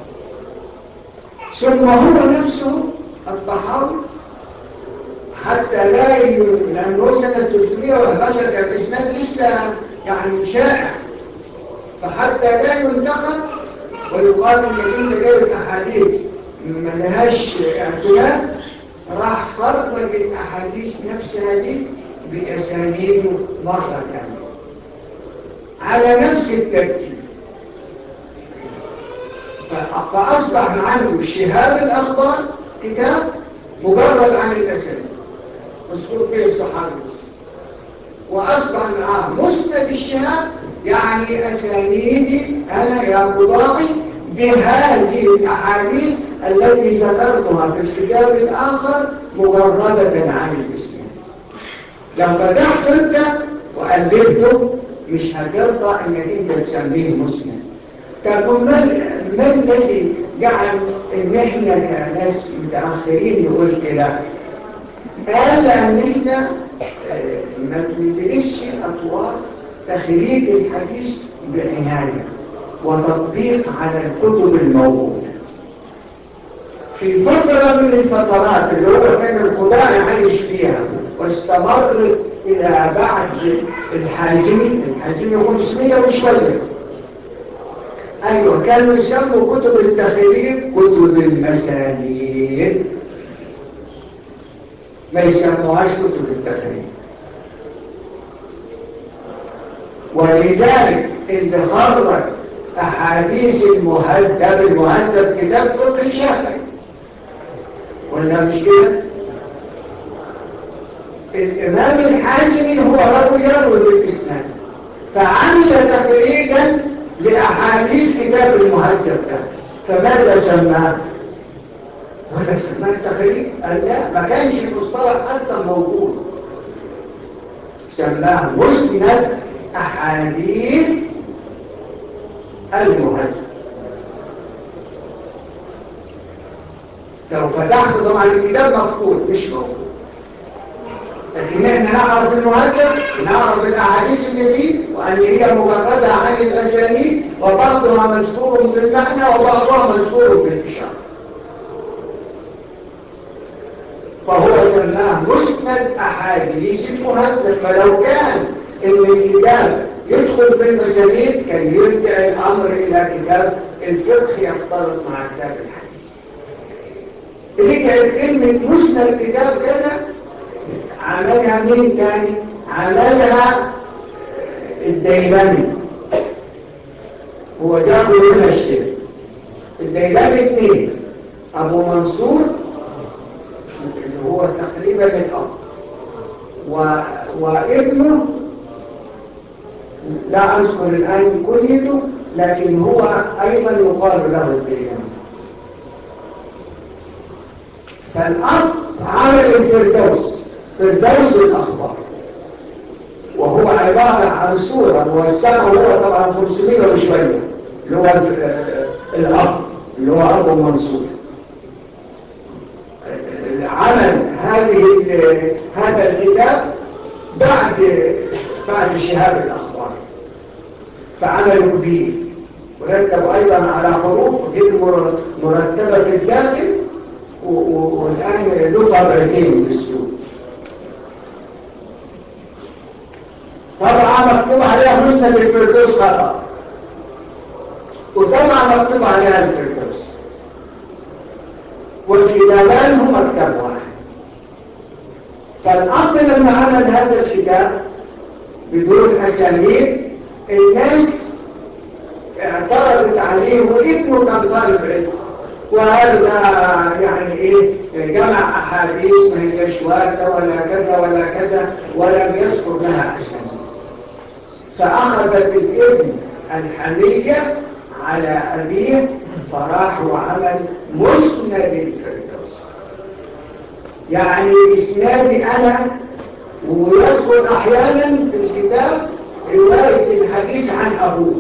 ثم هو نفسه الطحاوي حتى لا لأنه سنة 311 كان الإسناد لسه يعني شائع فحتى لا ينتقد ويقال إن انت جايب أحاديث ما لهاش اعتماد راح فرق الأحاديث نفسها دي بأسانيد مرة ثانية على نفس الترتيب فأصبح عنده شهاب الأخبار كتاب مجرد عن الأسانيد مذكور فيه الصحابي وأصبح معاه مسند الشهاب يعني أسانيدي أنا يا قضاعي بهذه الأحاديث التي ذكرتها في الكتاب الآخر مجردة عن الإسلام لو فتحت أنت وقلبته مش هترضى أنك أنت تسميه مسند طب ما, ما الذي جعل ان احنا كناس متاخرين نقول كده قال لان احنا ما بندرسش اطوار تخريج الحديث بعنايه وتطبيق على الكتب الموجوده في فترة من الفترات اللي هو كان القضاء عايش فيها واستمرت إلى بعد الحازمي الحازمي 500 وشوية أيوة كانوا يسموا كتب التخريج كتب المسانيد ما يسموهاش كتب التخريج ولذلك اللي خرج أحاديث المهذب المهذب كتاب فقه شافعي ولا مش كده؟ الإمام الحازمي هو رجل يروي بالإسلام فعمل تخريجا لأحاديث كتاب المهذب ده فماذا سماه؟ ولا سماه التخريج؟ قال لا ما كانش المصطلح أصلا موجود سماه مسند أحاديث المهذب لو فتحت طبعا الكتاب مفقود مش موجود لكن احنا نعرف المهذب نعرف الاحاديث اللي فيه وان هي مجردة عن الاسانيد وبعضها مذكور بالمعنى وبعضها مذكور بالاشاره فهو سماه مسند احاديث المهذب فلو كان ان الكتاب يدخل في المسانيد كان يرجع الامر الى كتاب الفقه يختلط مع كتاب الحديث رجعت كلمه مسند كتاب كذا عملها مين تاني عملها الديلمي هو جابه هنا الشيخ الديلمي اثنين ابو منصور اللي هو تقريبا الاب و... وابنه لا اذكر الان كليته لكن هو ايضا يقال له الديلمي فالأرض عمل الفردوس فردوس الأخبار وهو عبارة عن صورة والسماء هو طبعا 500 وشوية اللي هو الأرض اللي هو أرض منصور عمل هذه هذا الكتاب بعد بعد شهاب الأخبار فعملوا به ورتبوا أيضا على حروف غير مرتبة في الداخل والآن له طبعتين بالسوق طبعا مكتوب عليها مسند الفردوس خطأ وطبعا مكتوب عليها الفردوس والكتابان هما كتاب واحد فالأب لما عمل هذا الكتاب بدون أسانيد الناس اعترضت عليه وابنه كان طالب علم وهذا يعني ايه جمع احاديث ما هيش واردة ولا كذا ولا كذا ولم يذكر لها اسانيد فاخذت الابن الحمية على ابيه فراح وعمل مسند الفردوس يعني اسنادي انا ويذكر احيانا في الكتاب رواية الحديث عن ابوه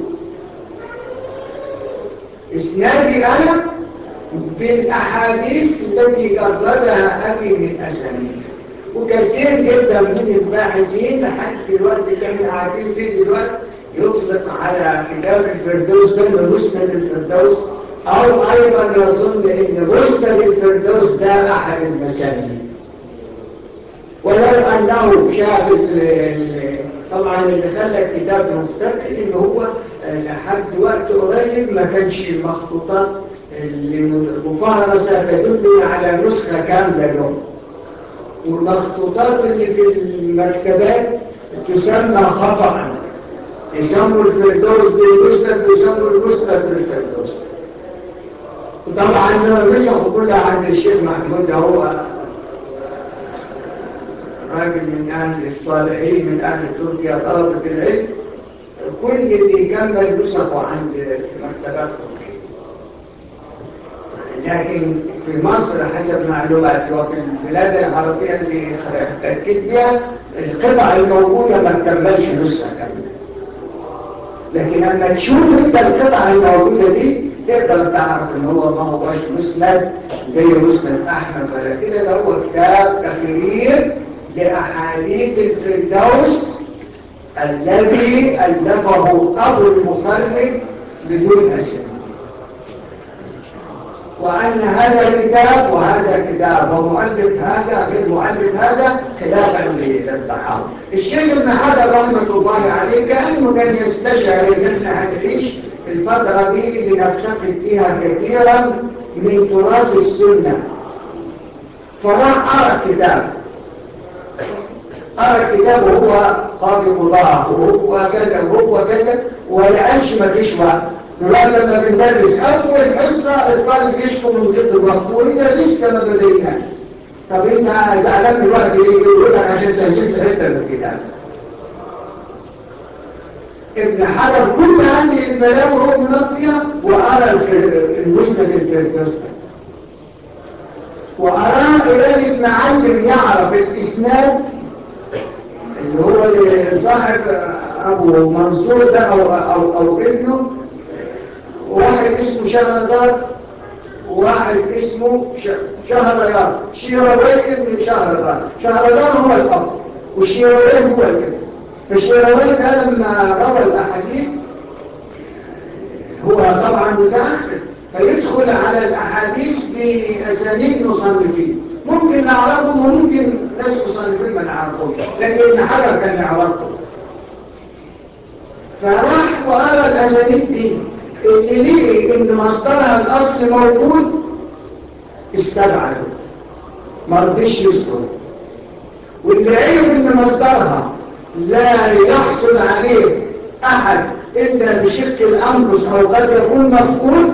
اسنادي انا بالأحاديث التي جردها أبي من أسانيد وكثير جدا من الباحثين لحد الوقت اللي احنا قاعدين فيه دلوقتي يطلق على كتاب الفردوس ده مسند الفردوس أو أيضا يظن أن مسند الفردوس ده أحد المسانيد ولو أنه شاف طبعا اللي خلى الكتاب مختلف إن هو لحد وقت قريب ما كانش مخطوطات المفهرسة تدل على نسخة كاملة له والمخطوطات اللي في المكتبات تسمى خطأ يسموا الفردوس بالمسند ويسموا المسند بالفردوس وطبعا نسخوا كلها عند الشيخ محمود هو راجل من أهل الصالحين من أهل تركيا طلبة العلم كل اللي جنب نسخوا عند مكتبات تركيا لكن في مصر حسب معلوماتي وفي البلاد العربية اللي احتكيت بها القطع الموجودة ما تكملش نسخة كاملة لكن لما تشوف انت القطع الموجودة دي تقدر تعرف ان هو ما هوش مسند زي مسند احمد ولا كده ده هو كتاب تقرير لأحاديث الفردوس الذي ألفه أبو المخرج بدون أسم وأن هذا الكتاب وهذا الكتاب ومؤلف هذا غير مؤلف هذا خلافا للتحاور الشيخ ابن حجر رحمة الله عليه كأنه كان يستشعر ان احنا هنعيش الفترة دي اللي نفتقد فيها كثيرا من تراث السنة فراح أرى الكتاب أرى الكتاب وهو قاضي قضاء وهو كذا وهو كذا ولقاش ما فيش وقت دلوقتي لما بندرس أول حصة الطالب يشكو من ضد الوقت وإحنا لسه ما بديناش طب أنت زعلان دلوقتي ليه؟ يقول لك عشان تهزمت حتة من الكتاب ابن حجر كل هذه البلاوي هو منقيها وأرى المسند الفردوس وأراه إلى معلم يعرف الإسناد اللي هو صاحب أبو منصور ده أو, أو, أو ابنه واحد اسمه شهردار وواحد اسمه شهريار شيروي ابن شهردار شهردار هو الأب وشيروي هو الابن فشيروي ده لما روى الأحاديث هو طبعا متأخر فيدخل على الأحاديث بأسانيد مصنفين ممكن نعرفهم وممكن ناس مصنفين ما نعرفهم لكن ابن حجر كان يعرفهم فراح وقرا الأسانيد دي اللي ليه ان مصدرها الأصل موجود استبعده ما رضيش يذكر واللي عرف ان مصدرها لا يحصل عليه أحد إلا بشق الأنفس أو قد يكون مفقود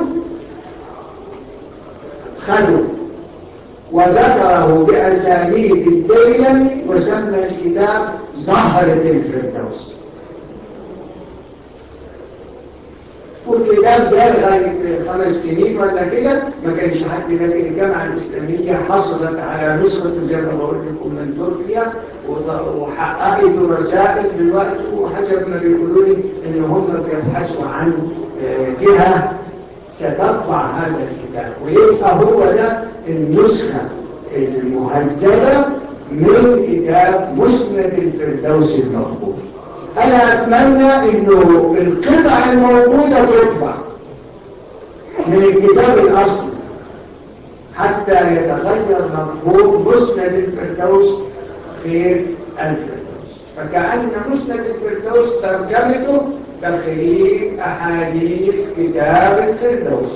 خده وذكره بأسانيد الديلمي وسمى الكتاب زهرة الفردوس والكتاب الكتاب ده لغاية خمس سنين ولا كده ما كانش حد لكن الجامعة الإسلامية حصلت على نسخة زي ما بقول لكم من تركيا وحققت رسائل دلوقتي وحسب ما بيقولوا لي إن هم بيبحثوا عن جهة ستطبع هذا الكتاب ويبقى هو ده النسخة المهذبة من كتاب مسند الفردوس المقبول أنا أتمنى أنه القطع الموجودة تطبع من الكتاب الأصلي حتى يتغير مفهوم مسند الفردوس غير الفردوس فكأن مسند الفردوس ترجمته تخريج أحاديث كتاب الفردوس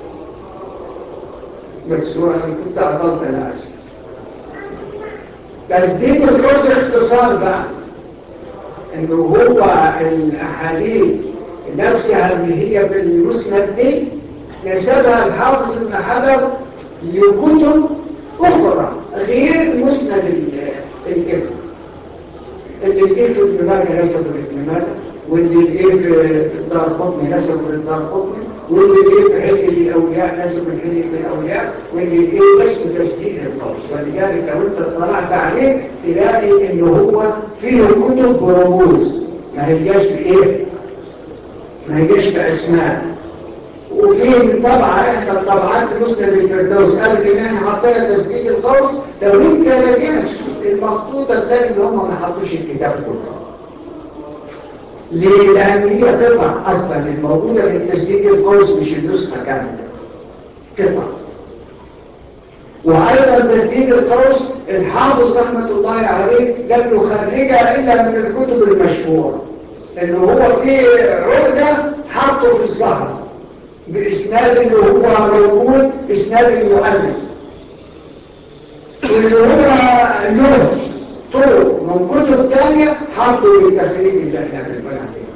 بس هو أنا كنت أضلت الأسف تسديد القوس اختصار بقى انه هو الاحاديث نفسها اللي هي في المسند دي نسبها الحافظ ابن حجر لكتب اخرى غير مسند الابن اللي جه في ابن ماجه نسبه لابن ماجه واللي جه في الدار قطني نسبه للدار قطني واللي جه في حلية الأولياء نسبه لحلية الأولياء واللي جه اسمه تسديد القوس ولذلك لو انت اطلعت عليه تلاقي انه هو فيه كتب برموز ما هيجاش بايه ما هيجاش باسماء وفيه طبعة احدى الطبعات مسند الفردوس قالت ان احنا حطينا تسديد القوس لو انت ما جيتش المخطوطة تلاقي ان هم ما حطوش الكتاب كله ليه؟ لأن هي قطع أصلا الموجودة في التسديد القوس مش النسخة كاملة قطع وأيضا تسديد القوس الحافظ رحمة الله عليه لم يخرجها إلا من الكتب المشهورة إنه هو في عقدة حطه في الصحراء بإسناد اللي هو موجود إسناد المؤلف واللي هو له طرق من كتب تانية حطوا للتخريج اللي احنا بنقول عليه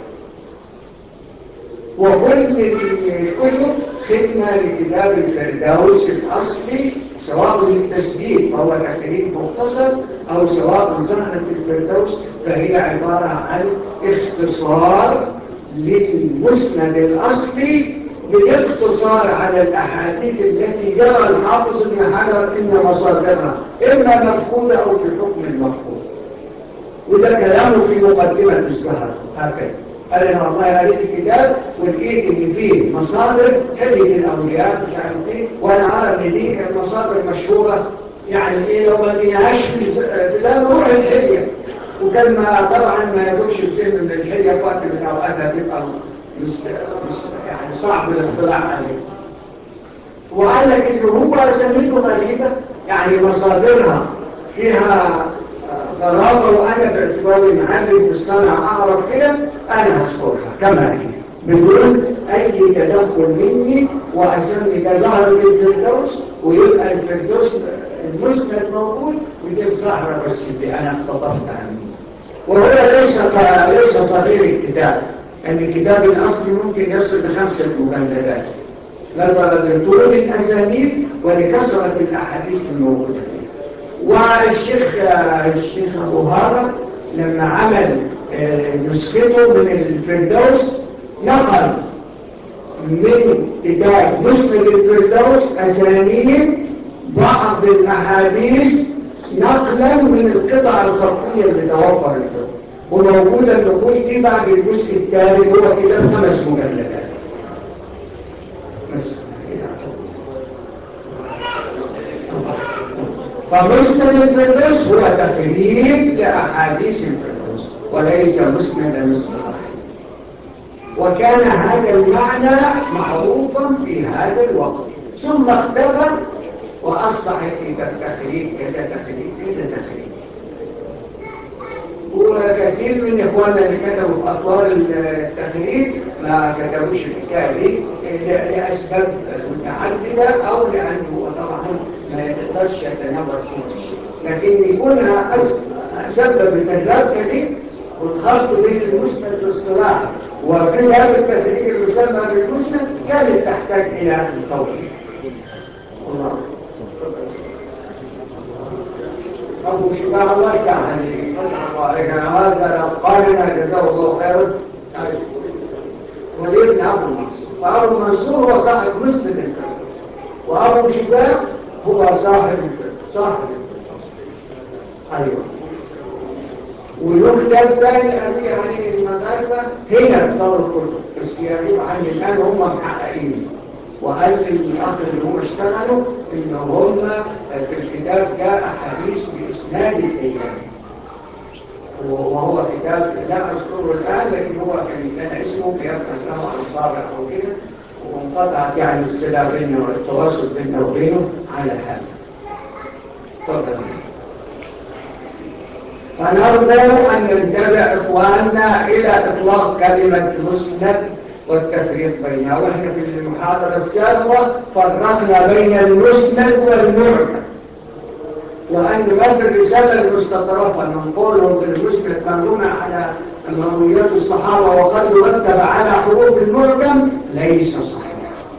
وكل الكتب خدمة لكتاب الفردوس الأصلي سواء للتسديد فهو تخريج مختصر أو سواء ظهرت الفردوس فهي عبارة عن اختصار للمسند الأصلي بالاقتصار على الأحاديث التي جرى الحافظ ابن حجر إن مصادرها إما مفقودة أو في حكم المفقود وده كلامه في مقدمة الزهر هكذا قال أنا والله قريت الكتاب ولقيت إن فيه مصادر حلية الأولياء مش عارف إيه وأنا أرى إن دي المصادر مشهورة يعني إيه لو ما لقيناهاش في لا نروح الحلية وكان ما طبعا ما يدوش بسن من الحلية في وقت من الأوقات هتبقى مست... مست... يعني صعب الاطلاع عليه وقال لك ان هو سميته غريبة يعني مصادرها فيها غرابة وأنا باعتباري معلم في الصنعة أعرف كده أنا هذكرها كما هي بدون أي تدخل مني وأسمي ده ظهر الفردوس ويبقى الفردوس المسند موجود ودي الزهرة بس اللي أنا اقتطفت عنه وهو ليس ليس صغير الكتاب أن الكتاب الأصلي ممكن يصل لخمسة مجلدات نظرا لطول الأسانيد ولكثرة الأحاديث الموجودة فيه والشيخ الشيخ أبو هذا لما عمل نسخته من الفردوس نقل من كتاب مسند الفردوس أسانيد بعض الأحاديث نقلا من القطع الخطية اللي توفرت له وموجودة النقول دي بعد الجزء الثالث هو كتاب خمس مجلدات بس فمسند الفردوس هو تخريج لأحاديث الفردوس وليس مسند اصطلاحي وكان هذا المعنى معروفا في هذا الوقت ثم اختفى وأصبح كتاب تخريج كذا تخريج كذا تخريج وكثير من إخواننا اللي كتبوا في أطوال التخريج ما كتبوش الحكاية دي لأسباب متعددة أو لأنه طبعا ما يقدرش يتناول كل شيء لكن يكون سبب التجربة دي والخلط بين المسند والاصطلاح وكتاب التخريج المسمى بالمسند كانت تحتاج إلى توضيح الله أبو شباب الله تعالى هذا قالنا جزاه الله خيرا ولابن أبو منصور فأبو منصور هو صاحب مسند الفقه وأبو شباب هو صاحب الفقه صاحب الفقه أيوه وله كتاب تاني أبي عليه المغاربة هنا في دار الكتب بس يغيب عن الآن هم محققين وقال الأخ اللي هم اشتغلوا إن هم في الكتاب جاء حديث بإسناد الأيام وهو كتاب لا أذكره الآن لكن هو كان كان اسمه بيبحث له عن طابع أو كده وانقطعت يعني الصلة بيننا والتواصل بيننا وبينه على هذا تفضل فنرجو أن ينتبه إخواننا إلى إطلاق كلمة مسند والتفريق بينها وإحنا في المحاضرة السابقة فرقنا بين المسند والمعجم وأن ما في الرسالة المستطرفة من قولهم بالمسند منظومة على مرويات الصحابة وقد يرتب على حروف المعجم ليس صحيح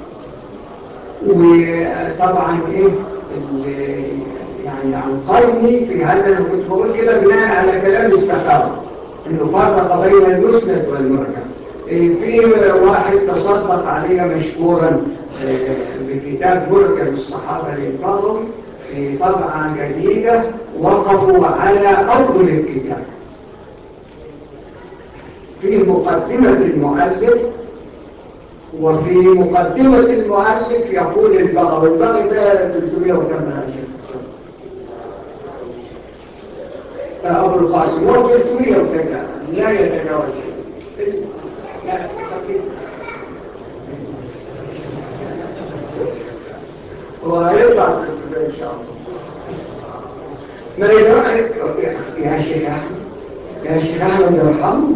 وطبعا إيه يعني عن قصدي في هذا أنا كنت بقول كده بناء على كلام السحابة إنه فرق بين المسند والمعجم في واحد تصدق علينا مشكورا بكتاب معجم الصحابة للفضل في طبعة جديدة وقفوا على أول الكتاب في مقدمة المؤلف وفي مقدمة المؤلف يقول البغوي البغوي ده 300 وكم أبو القاسم هو 300 وكذا لا يتجاوز لا خفيف ويطلع إن شاء الله ما يدرك يا شيخ أحمد يا شيخ أحمد ارحمه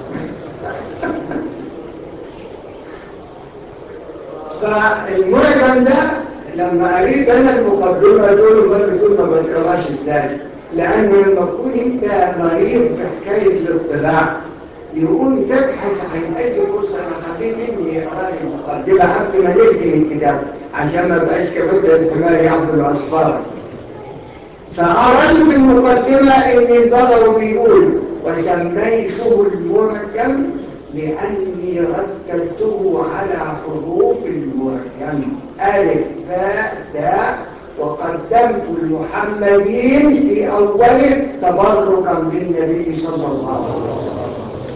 فالمعجم ده لما أريد أنا المقدمة دول ما بتقول ما بنقراش ازاي لأنه لما تكون أنت مريض بحكاية الاطلاع يقوم تبحث عن أي فرصة أنا خليت إني أقرأ المقدمة قبل ما نبدأ الكتاب عشان ما بقاش كمثل الحمار يعبد أصفارك فأرد بالمقدمة إن البغر بيقول وسميته المعجم لأني رتبته على حروف المعجم ألف باء تاء وقدمت المحمدين في أوله تبركا بالنبي صلى الله عليه وسلم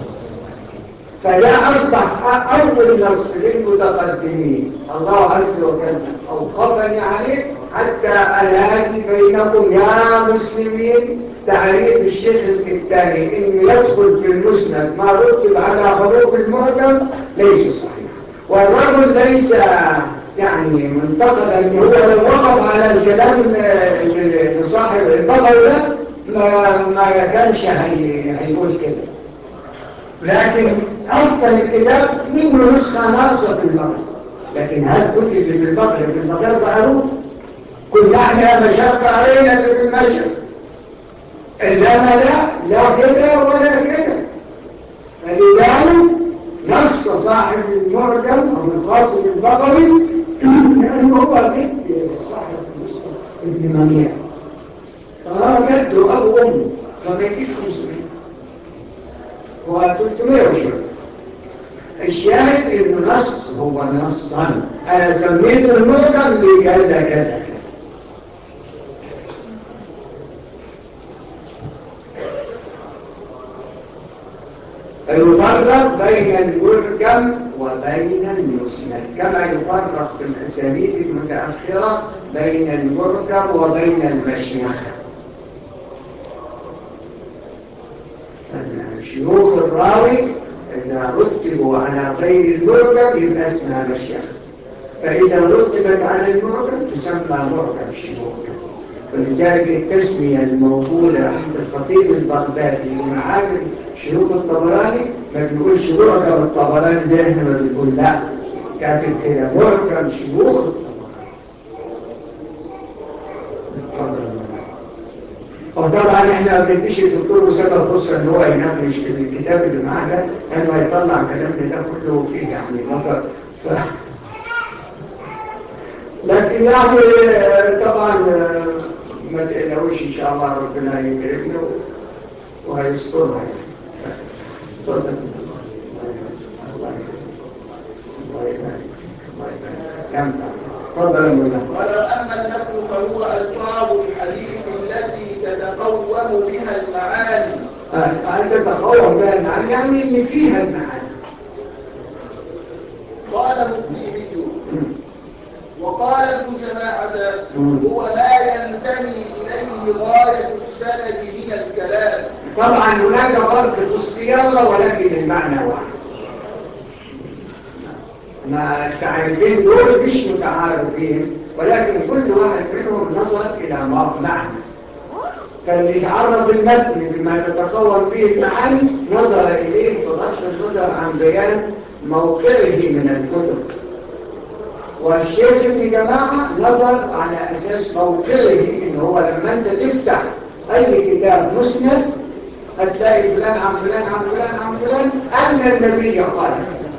فده أصبح أول نص للمتقدمين الله عز وجل أوقفني عليه حتى أنادي بينكم يا مسلمين تعريف الشيخ الكتاني إن يدخل في المسند ما رتب على حروف المعجم ليس صحيح والرجل ليس يعني منتقدا ان هو لو وقف على الكلام لصاحب البغل ده ما, ما كانش هيقول كده لكن اصلا الكتاب منه نسخه ناقصه في المغرب لكن هل كل اللي في المغرب في المغرب قالوا كل احنا مشقه علينا اللي في المشرق انما لا لا كده ولا كده فلذلك نص صاحب المعجم او القاسم البقري لانه هو جد صاحب المسلم ابن منيع فهو جده ابو امه فما يجيش 500 هو 300 وشويه الشاهد انه نص هو نصا انا سميت المعجم لكذا كذا يفرق بين المحكم وبين المسند كما يفرق في الأساليب المتأخرة بين المركب وبين المشيخ شيوخ الراوي إذا رتبوا على غير المركب يبقى اسمها مشيخ فإذا رتبت على المركب تسمى مركب شيوخ ولذلك التسمية الموجودة عند الخطيب البغدادي ومعاجم شيوخ الطبراني ما بيقولش مركب الطبراني زي احنا ما بنقول لا كاتب كده مركب شيوخ الطبراني وطبعا احنا ما بنديش الدكتور مسابقة فرصة ان هو يناقش في الكتاب اللي معاه ده لانه هيطلع كلامنا ده كله فيه يعني نظر ف... لكن يعني طبعا ما تقلقوش ان شاء الله ربنا يكرمنا وهيسترها يعني تفضل الله الله يبارك فيك الله يبارك فيك ينفع تفضل يا مولانا قال وأما النقل فهو ألفاظ الحديث التي تتقوم بها المعاني آه، أنت تقوم بها المعاني يعني اللي فيها المعاني قال مقيمي وقال ابن جماعة مم. هو ما ينتهي إليه غاية السند من الكلام طبعا هناك فرق في الصياغة ولكن المعنى واحد ما التعريفين دول مش متعارفين ولكن كل واحد منهم نظر إلى ما- معنى فاللي عرف المتن بما تتقوم به المعاني نظر إليه بغض النظر عن بيان موقعه من الكتب والشيخ ابن جماعة نظر على أساس موقعه إن هو لما أنت تفتح أي كتاب مسند هتلاقي فلان عن فلان عن فلان عن فلان أن النبي قال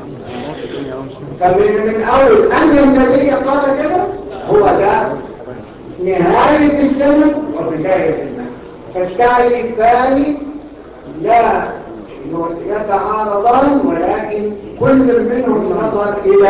فمن من أول أن النبي قال كده هو ده نهاية السند وبداية المعنى فالتعليق الثاني لا يتعارضان ولكن كل منهم نظر إلى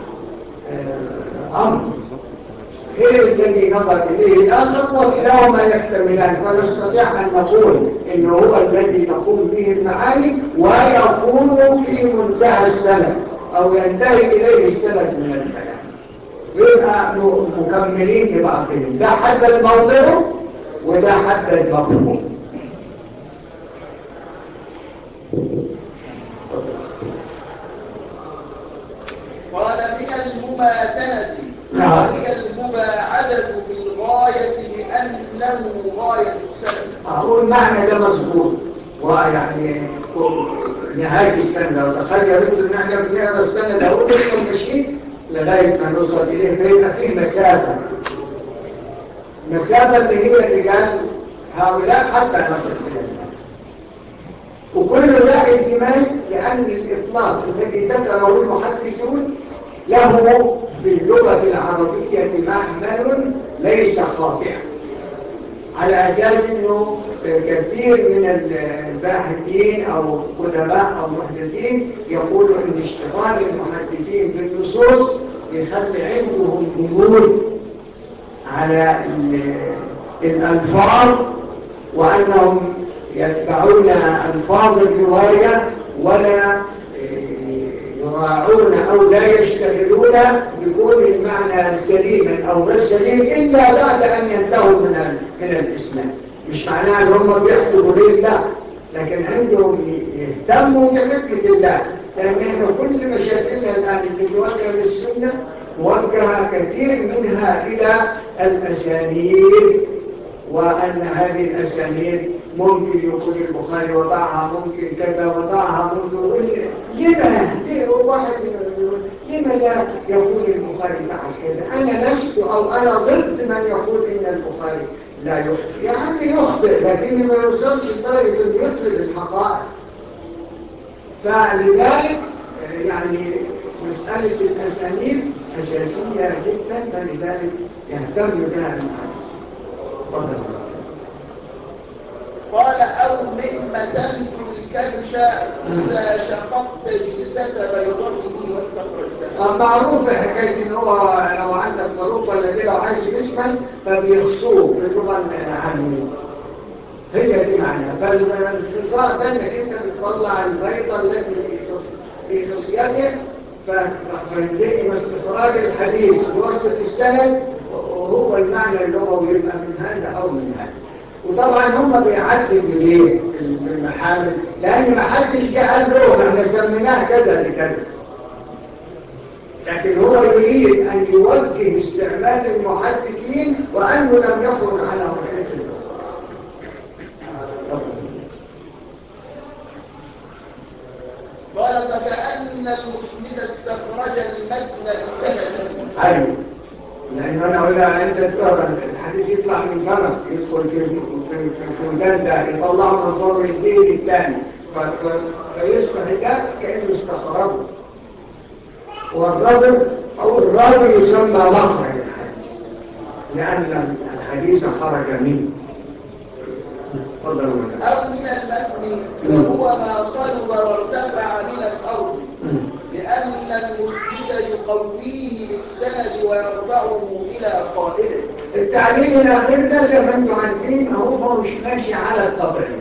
آه، أمر غير الذي نظر إليه الآخر وكلاهما يكتملان فنستطيع أن نقول إنه هو الذي تقوم به المعاني ويكون في منتهى السند أو ينتهي إليه السند من الكلام يبقى م- مكملين لبعضهم ده حد الموضوع وده حد المفهوم قال من المماتنة نعم. وهي المباعدة بالغاية لأنه غاية السند أقول معنى ده مظبوط ويعني نهاية السنة لو تخيل انتوا ان احنا بنقرا السنة ده هو لسه ماشيين لغاية ما نوصل إليه فيبقى فيه مسافة مسافة اللي هي رجال هؤلاء حتى نصل إلى المعنى وكل ده التماس لأن الإطلاق الذي ذكره المحدثون له في اللغة العربية محمل ليس خاطئا على أساس أنه كثير من الباحثين أو قدماء أو محدثين يقولوا أن اشتغال المحدثين بالنصوص يخلي عندهم جمود على الألفاظ وأنهم يتبعون ألفاظ الرواية ولا يراعون أو لا يشتغلون بكون المعنى سليما أو غير سليم إلا بعد أن ينتهوا من من الإسلام مش معناه أن هم بيحكموا لله لكن عندهم يهتموا بحكمة الله لأن احنا كل مشاكلنا الآن اللي توجه للسنة موجهة كثير منها إلى الأسانيد وأن هذه الأسانيد ممكن يكون البخاري وضعها ممكن كذا وضعها ممكن لما ليه واحد يقول لما لا يقول البخاري فعل كذا أنا لست أو أنا ضد من يقول إن البخاري لا يخطئ يعني يخطئ لكن ما يوصلش لدرجة أن يخطئ الحقائق فلذلك يعني مسألة الأسانيد أساسية جدا فلذلك يهتم بها المعلم تفضل قال أو مما تنت الكبش إذا شققت جلدة بيضته واستخرجتها معروف حكاية إن هو لو عندك ظروف ولا كده وعايز جسما فبيخصوه باللغة العامية هي دي معناها فالخصاء ده انك انت بتطلع البيضة التي في خصيته فزي ما استخراج الحديث بواسطة السند وهو المعنى اللغوي يبقى من هذا أو من هذا وطبعا هم بيعدلوا ليه المحامل لأن ما حدش جه قال لهم احنا سميناه كذا لكذا لكن هو يريد أن يوجه استعمال المحدثين وأنه لم يخرج على وحيد اللغة قال فكأن المسند استخرج المتن بسند أيوه لأن أنا أقول لها أنت تقرأ الحديث يطلع من فمك يدخل في في في ودان ده يطلعه من فم الدين الثاني فيصبح ده كأنه استخرجه والرجل أو الراوي يسمى مخرج الحديث لأن الحديث خرج منه تفضل أو من المتن وهو ما صلب وارتفع من الأرض لأن المسجد يقويه بالسند ويرفعه إلى قائله التعليل الأخير ده زي ما انتم عارفين هو مش ماشي على التطبيق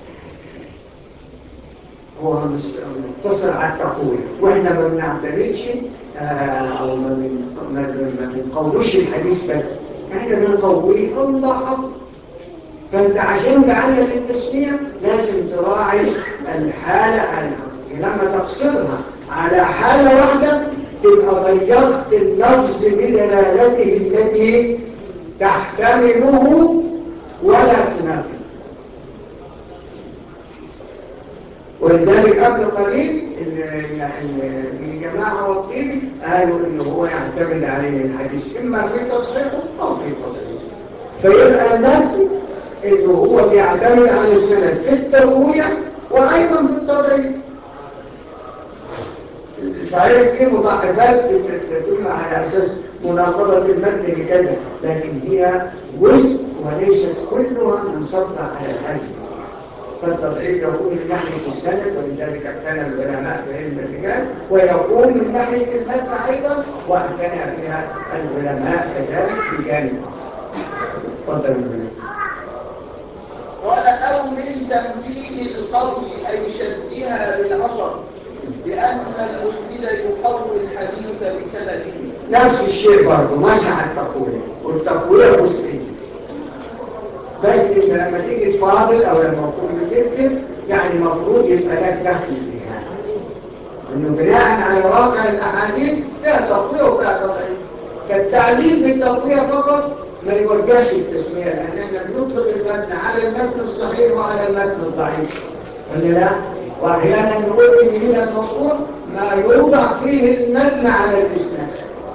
هو مش مقتصر على التقوية واحنا ما بنعتمدش آه، او ما بن- ما بن- ما بنقويش الحديث بس احنا بنقويه ونضعف فانت عشان تعلل التسمية لازم تراعي الحالة على لما تقصرها على حالة واحدة تبقى ضيقت اللفظ بدلالته التي تحتمله ولا تنافي ولذلك قبل قليل ال- ال- الجماعة والطيب قالوا انه هو يعتمد عليه الحديث اما في تصحيحه او في تضعيفه فيبقى المد انه هو بيعتمد على السند في التروية وايضا في التضعيف صحيح في مضاعفات تتم على اساس مناقضة المد لكذا لكن هي جزء وليست كلها منصبة على الحديث فالتضعيف يكون من ناحية السند ولذلك اعتنى العلماء في علم الرجال ويكون من ناحية المتن أيضا واعتنى بها العلماء كذلك في جانب آخر. تفضل العلماء قال أو من تمثيل القوس أي شدها بالعصر لأن المسند يقوي الحديث بسنده نفس الشيء برضه مسح التقوية والتقوية جزئية بس انت لما تيجي تفاضل او لما تكون بتكتب يعني المفروض يبقى لك دخل فيها انه بناء على واقع الاحاديث فيها تقوية وفيها تضعيف فالتعليل في التقوية فقط ما يوجهش التسمية لان احنا بنطلق المتن على المتن الصحيح وعلى المتن الضعيف ولا لا؟ واحيانا نقول ان من الموضوع ما يوضع فيه المتن على الاسناد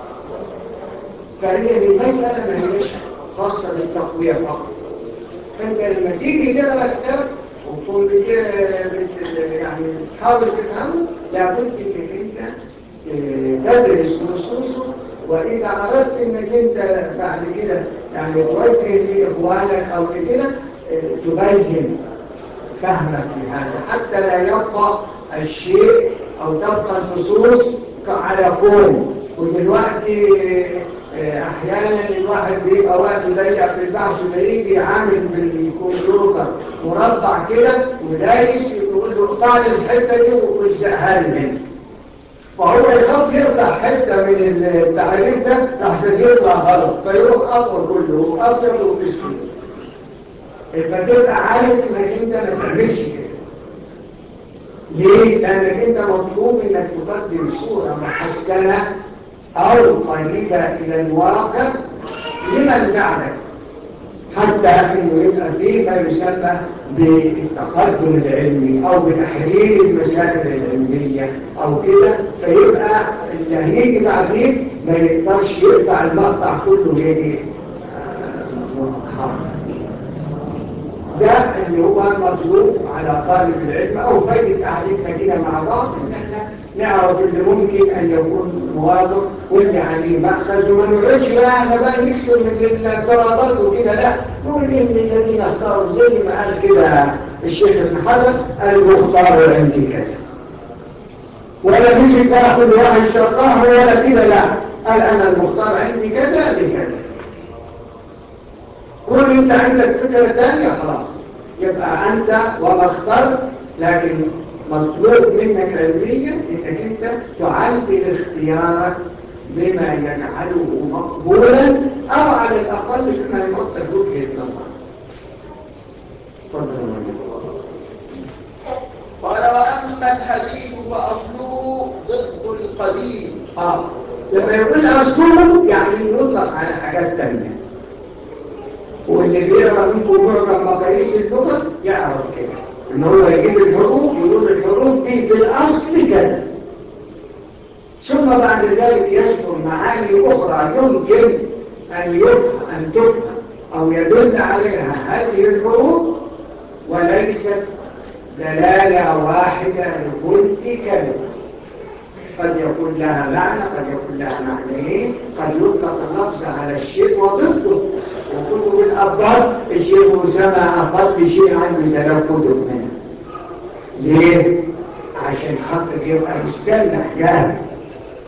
فهي المسألة ما هيش خاصة بالتقوية فقط فانت لما تيجي تقرا كتاب وتكون بت- بت- يعني تحاول تفهمه لابد انك انت آه، تدرس نصوصه واذا اردت انك انت بعد كده يعني توجه لاخوانك او كده آه، تبين فهمك لهذا حتى لا يبقى الشيء او تبقى النصوص على كون ودلوقتي آه، احيانا الواحد بيبقى وقت ضيق في البحث فيجي عامل بالكمبيوتر مربع كده ودايس يقول له اقطع لي الحته دي والزقها لي هنا فهو يخاف يقطع حته من التعريف ده لحسن يطلع غلط فيروح اطول كله ابيض واسود فتبقى عارف انك انت ما تعملش كده ليه؟ لانك انت مطلوب انك تقدم صوره محسنه او قريبه الى الواقع لمن بعدك حتى انه يبقى فيه ما يسمى بالتقدم العلمي او بتحرير المسائل العلميه او كده فيبقى اللي هيجي بعدين ما يقدرش يقطع المقطع كله يجي ده اللي هو مطلوب على طالب العلم او فايدة قعدتنا كده مع بعض ان احنا نعرف اللي ممكن ان يكون موافق واللي عليه مأخذ وما نقعدش بقى احنا بقى نكسر من الاعتراضات وكده لا نقول ان الذين اختاروا زي ما قال كده الشيخ ابن حجر المختار عندي كذا ولا مسك بقى كل واحد شرطاه ولا كده لا قال انا المختار عندي كذا لكذا كل انت عندك فكرة تانية خلاص يبقى انت وما اخترت لكن مطلوب منك علميا انك انت تعلل اختيارك بما يجعله مقبولا او على الاقل بما يوضح وجهة نظر تفضل قال وأما الحديث فأصله ضد القديم اه لما يقول اصله يعني يطلق على حاجات تانية واللي بيقرا منكم معجم مقاييس اللغه يعرف كده ان هو يجيب الحروف يقول الحروف دي في الاصل كده ثم بعد ذلك يذكر معاني اخرى يمكن ان يفهم ان تفهم او يدل عليها هذه الحروف وليست دلاله واحده لكل كلمه قد يكون لها معنى قد يكون لها معنيين قد يطلق اللفظ على الشيء وضده وكتب الأفضل الشيء مسمى أقل شيء عنده ثلاث كتب منها ليه؟ عشان خاطر يبقى بالسلة جاهز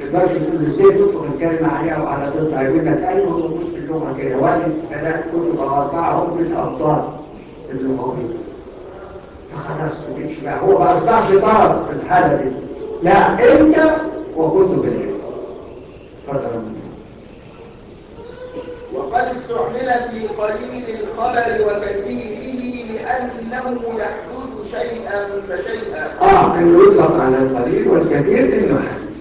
تقدرش تقول له ازاي تطلق الكلمة عليها أو على ضدها يقول لك أيوه موجود في اللغة كده وادي ثلاث كتب أو أربعة هم بالأبطال اللغوية فخلاص ما تمشي بقى هو ما أصبحش طرف في الحالة دي لا أنت وكتب العلم تفضل وقد استعمل في قليل الخبر وكثيره لأنه يحدث شيئا فشيئا آه إنه يطلق على القليل والكثير إنه حدث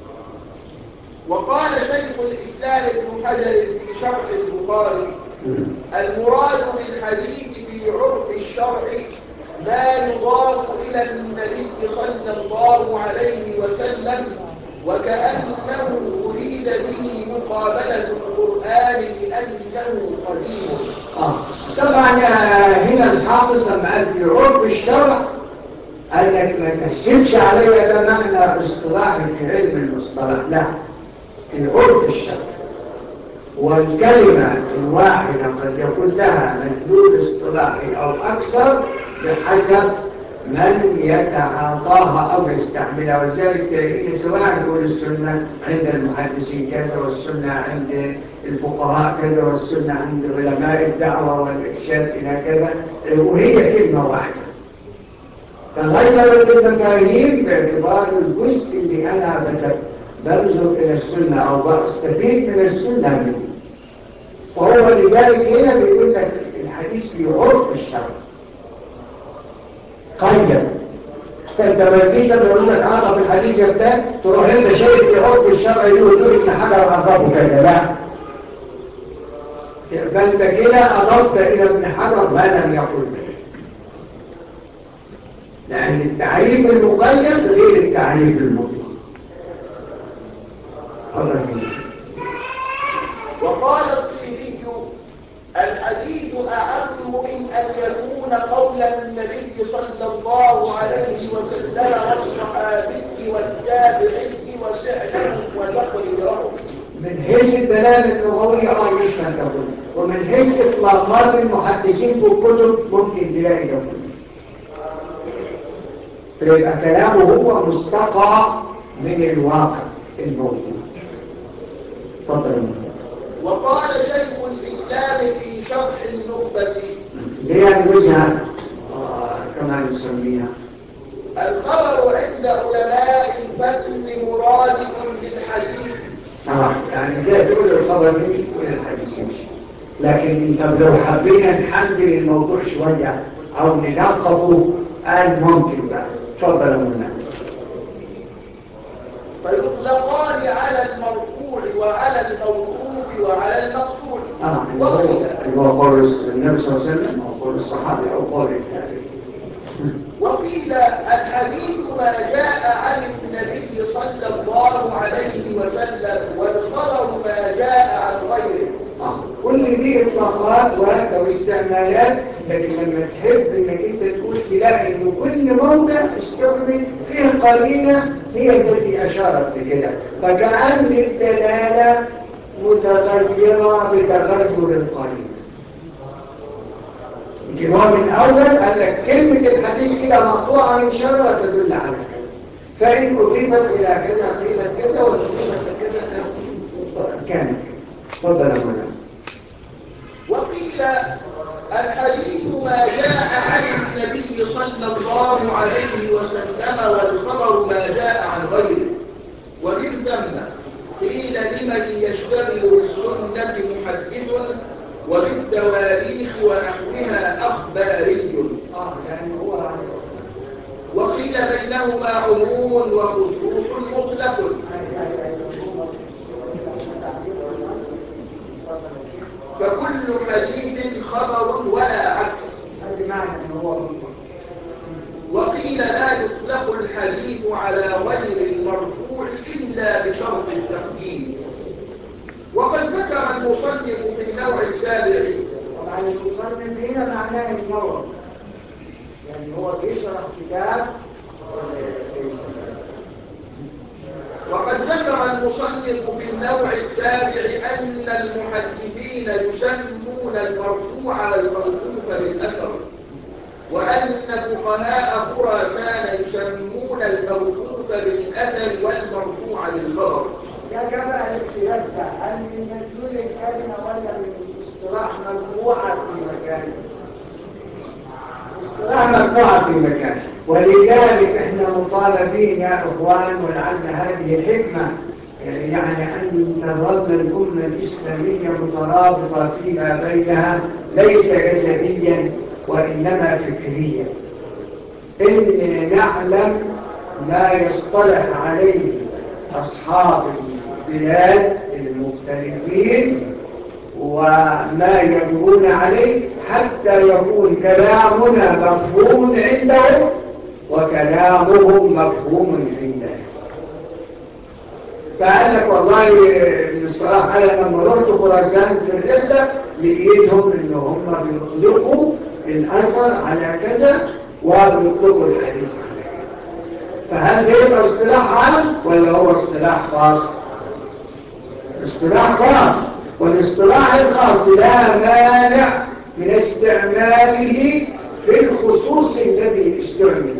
وقال شيخ الإسلام ابن حجر في شرح البخاري المراد بالحديث في عرف الشرع ما يضاف إلى النبي صلى الله عليه وسلم وكأنه أريد به مقابلة القرآن لأنه قديم آه. طبعا آه، هنا الحافظ لما قال في عرف الشرع قال لك ما تحسبش علي ده معنى اصطلاحي في علم المصطلح لا في عرف الشرع والكلمة الواحدة قد يكون لها مدلول اصطلاحي أو أكثر بحسب من يتعاطاها أو يستعملها ولذلك تلاقينا سواء نقول السنة عند المحدثين كذا والسنة عند الفقهاء كذا والسنة عند علماء الدعوة والإرشاد إلى كذا وهي كلمة واحدة تغيرت المفاهيم باعتبار الجزء اللي أنا بت- بنظر إلى السنة أو بستفيد من السنة منه وهو لذلك هنا بيقول لك الحديث بعرف الشرع قيد فانت ما تجيش لما يقول لك اعرف الحديث يا بتاع تروح انت شايف في عرف الشرع دي وتقول ان حاجه عرفه كذا لا فانت كده اضفت الى ابن حجر ما لم يقل به لان التعريف المقيد غير التعريف المطلق تفضل وقال الطيبي الحديث أعم من أن يكون قول النبي صلى الله عليه وسلم والصحابي والتابعي وفعله وتقريره من حيث الدلالة اللغوية اه يشمل ده كله ومن حيث إطلاقات المحدثين في الكتب ممكن تلاقي ده كله فيبقى كلامه هو مستقى من الواقع الموجود تفضل يا مهندس. وقال شيخ الإسلام في شرح النخبة دي النزهة آه كما نسميها الخبر عند علماء الفن مرادف للحديث آه يعني زي تقول الخبر يمشي تقول الحديث يمشي لكن طب لو حبينا نحلل الموضوع شوية أو ندققه قال ممكن بقى تفضل يا مهندس. فيطلقان على المرفوع وعلى الموقوف وعلى المقطوع آه وقيل اللي هو قول النبي صلى الله عليه وسلم أو قول الصحابي أو قول التابعين وقيل الحديث ما جاء عن النبي صلى الله عليه وسلم والخبر ما جاء عن غيره آه. كل دي إطلاقات و- واستعمالات لكن لما تحب إنك أنت تقول تلاقي إنه كل موضع استعمل فيه قرينة هي التي أشارت لكده فكأن الدلالة متغيرة بتغير القرينة يمكن هو من الأول قال لك كلمة الحديث كده مقطوعة من شجرة تدل على كذا فإن أضيفت إلى كذا قيلت كذا وأضيفت كذا كانت كذا تفضل يا مولانا وقيل الحديث ما جاء عن النبي صلى الله عليه وسلم والخبر ما جاء عن غيره ومن ثم قيل لمن يشتغل بالسنة محدث وبالتواريخ ونحوها أخباري اه يعني هو وقيل بينهما عموم وخصوص مطلق فكل حديث خبر ولا عكس هذا معنى ان هو وقيل لا يطلق الحديث على غير المرفوع إلا بشرط التقديم وقد ذكر المصنف في النوع السابع طبعا المصنف هنا معناه الموت يعني هو بيشرح كتاب وقد ذكر المصنف في النوع السابع أن المحدثين يسمون المرفوع والموقوف بالأثر وأن فقهاء خراسان يسمون الموقوف بالأثر والمرفوع بالخبر في مكان ولذلك احنا مطالبين يا اخوان ولعل هذه حكمة يعني أن تظل الأمة الإسلامية مترابطة فيما بينها ليس جسديا وإنما فكريا إن نعلم ما يصطلح عليه أصحاب البلاد المختلفين وما يدعون عليه حتى يكون كلامنا مفهوم عندهم وكلامهم مفهوم عندنا فقال لك والله الصراحة أنا لما رحت خراسان في الرحلة لقيتهم إن هم بيطلقوا الأثر على كذا وبيطلقوا الحديث على كذا فهل ده اصطلاح عام ولا هو اصطلاح خاص؟ اصطلاح خاص والاصطلاح الخاص لا مانع من استعماله في الخصوص الذي استعمل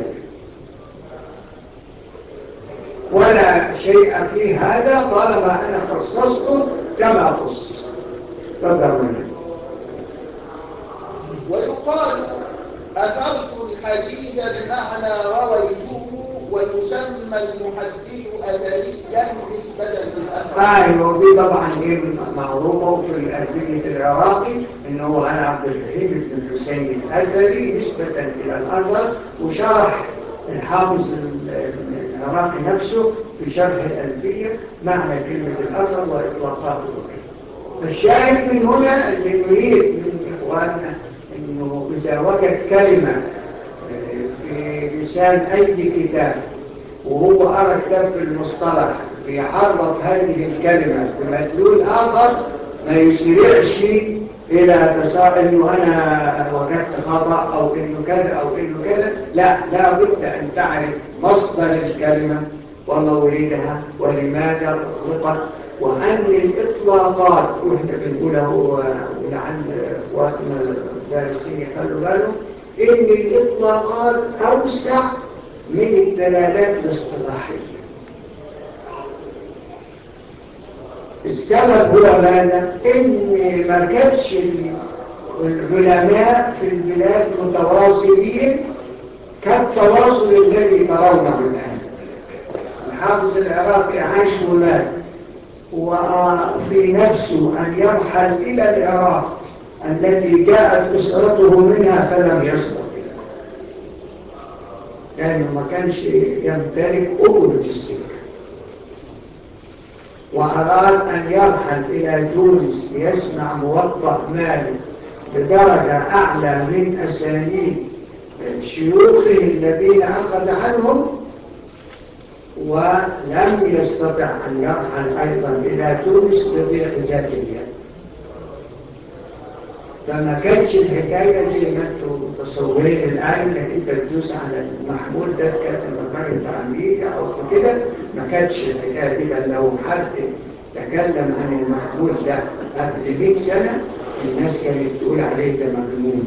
ولا شيء في هذا طالما أنا خصصته كما خصص تفضل ويقال أثرت الحديث بمعنى رويته ويسمى المحدث أثريا نسبة للأثر ايوه دي طبعا دي معروفه في الألفية العراقي انه انا عبد الرحيم بن الحسين الازهري نسبة الى الاثر وشرح الحافظ العراقي نفسه في شرح الألفية معنى كلمة الأثر وإطلاقاته وكذا فالشاهد من هنا اللي نريد من إخواننا أنه إذا وجد كلمة في لسان أي كتاب وهو أرى كتاب في المصطلح بيعرض هذه الكلمة بمدلول آخر ما يسرعش إلى تساءل إنه أنا وجدت خطأ أو إنه كذا أو إنه كذا لا لا بد أن تعرف مصدر الكلمة وموردها ولماذا أطلقت وأن الإطلاقات وإحنا بنقوله ولعل إخواتنا الدارسين يخلوا بالهم إن الإطلاقات أوسع من الدلالات الاصطلاحية السبب هو ماذا؟ إن ما كانش العلماء في البلاد متواصلين كالتواصل الذي ترونه الآن الحافظ العراقي عاش هناك وفي نفسه أن يرحل إلى العراق التي جاءت أسرته منها فلم يستطع لأنه ما كانش يمتلك أجرة السكة وأراد أن يرحل إلى تونس ليسمع موطأ مالك بدرجة أعلى من أسانيد شيوخه الذين أخذ عنهم ولم يستطع أن يرحل أيضا إلى تونس بضيق ذات اليد فما كانتش الحكاية زي ما انتم متصورين الآن انك انت بتدوس على المحمول ده كاتب الراجل في أمريكا أو في كده ما كانتش الحكاية دي بل لو حد تكلم عن المحمول ده قبل 100 سنة الناس كانت تقول عليه ده مجنون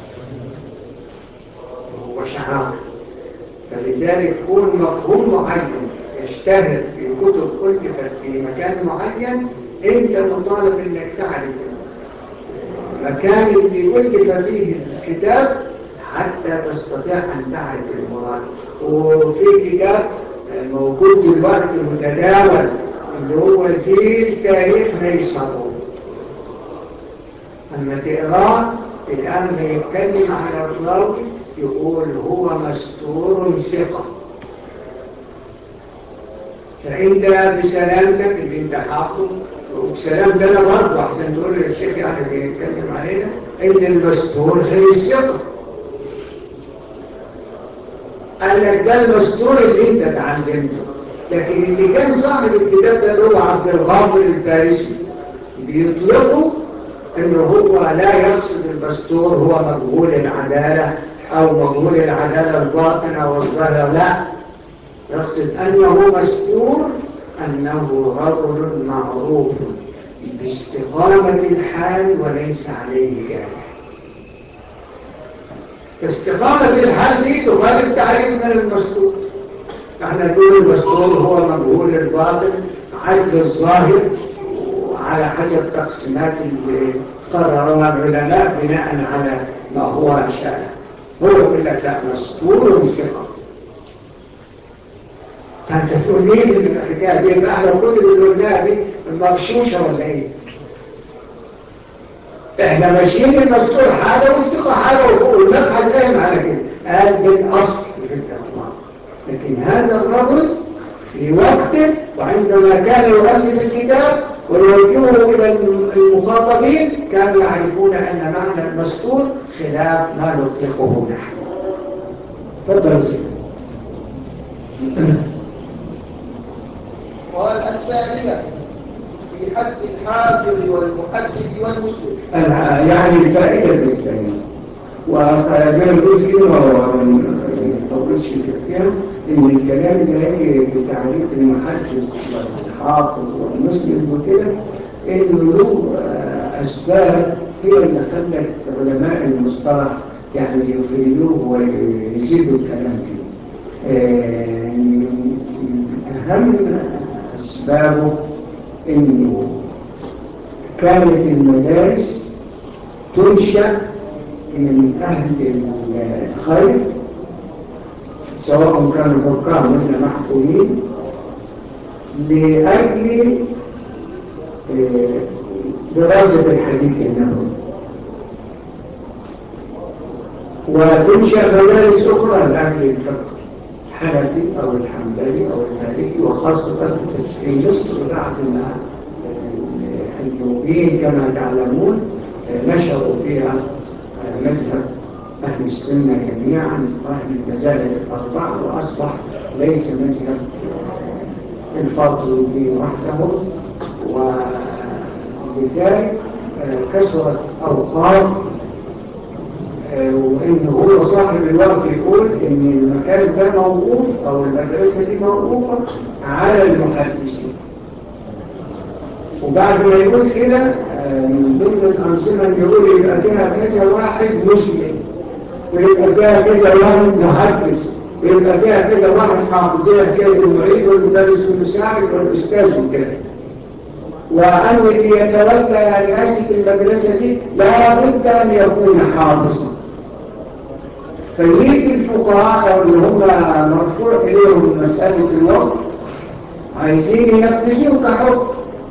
وشعار فلذلك كون مفهوم معين يشتهر في كتب ألفت في مكان معين انت مطالب انك تعرف المكان اللي ألف فيه الكتاب حتى تستطيع أن تعرف المراد وفي كتاب موجود دلوقتي متداول اللي هو زيل تاريخ ميسر أما تقراه الآن بيتكلم على الراوي يقول هو مستور ثقة فأنت بسلامتك اللي انت حافظه وبسلام ده انا برضه عشان تقول للشيخ يعني بيتكلم علينا ان المستور هي الثقة قال لك ده المستور اللي انت تعلمته لكن اللي كان صاحب الكتاب ده هو عبد الغافر الفارسي بيطلقه انه هو لا يقصد المستور هو مجهول العدالة او مجهول العدالة الباطنة والظاهرة لا يقصد انه مستور انه رجل معروف باستقامة الحال وليس عليه جارح استقامة الحال دي تخالف تعريف من المستور احنا نقول المستور هو مجهول الباطن عدل الظاهر وعلى حسب تقسيمات اللي قررها العلماء بناء على ما هو شاء هو يقول لك لا مسطور وثقة فانت تقول ليه الحكايه دي بقى احنا كل اللي قلناها دي مغشوشه ولا ايه؟ احنا ماشيين المسطور حاجه والثقه حاجه والمبحث قايم على كده قال بالاصل في الاطلاق لكن هذا الرجل في وقته وعندما كان يؤلف الكتاب ويوجهه الى المخاطبين كانوا يعرفون ان معنى المسطور خلاف ما نطلقه نحن تفضل سيدي قال الثانية في حد الحافظ والمحدث والمسلم يعني الفائدة الإسلامية وخلينا نقول كلمة وما نطولش فيها إن الكلام اللي هيجي في تعريف المحدث والحافظ والمسلم وكده إنه له أسباب هي اللي خلت علماء المصطلح يعني يفيدوه ويزيدوا الكلام فيه أهم أسبابه إنه كانت المدارس تنشأ من أهل الخير سواء كانوا حكام ولا محكومين لأجل دراسة الحديث النبوي وتنشأ مدارس أخرى لأجل الفقه الحنفي أو الحنبلي أو المالكي وخاصة في مصر بعد ما الجنوبيين كما تعلمون نشروا فيها مذهب أهل السنة جميعا وأهل المذاهب الأربعة وأصبح ليس مذهب الفاطميين وحدهم ولذلك كثرت أوقاف وإن هو صاحب الوقت يقول إن المكان ده موقوف أو المدرسة دي موقوفة على المحدثين وبعد ما يقول كده من ضمن الأنظمة اللي يقول يبقى فيها كذا واحد مسلم ويبقى فيها كذا واحد محدث ويبقى فيها كذا واحد حافظية كده المعيد والمدرس المساعد والأستاذ وكده وأن اللي يتولى رئاسة المدرسة دي لا بد أن يكون حافظا فيجي الفقهاء اللي هم مرفوع إليهم مسألة الوقف عايزين ينفذوه كحكم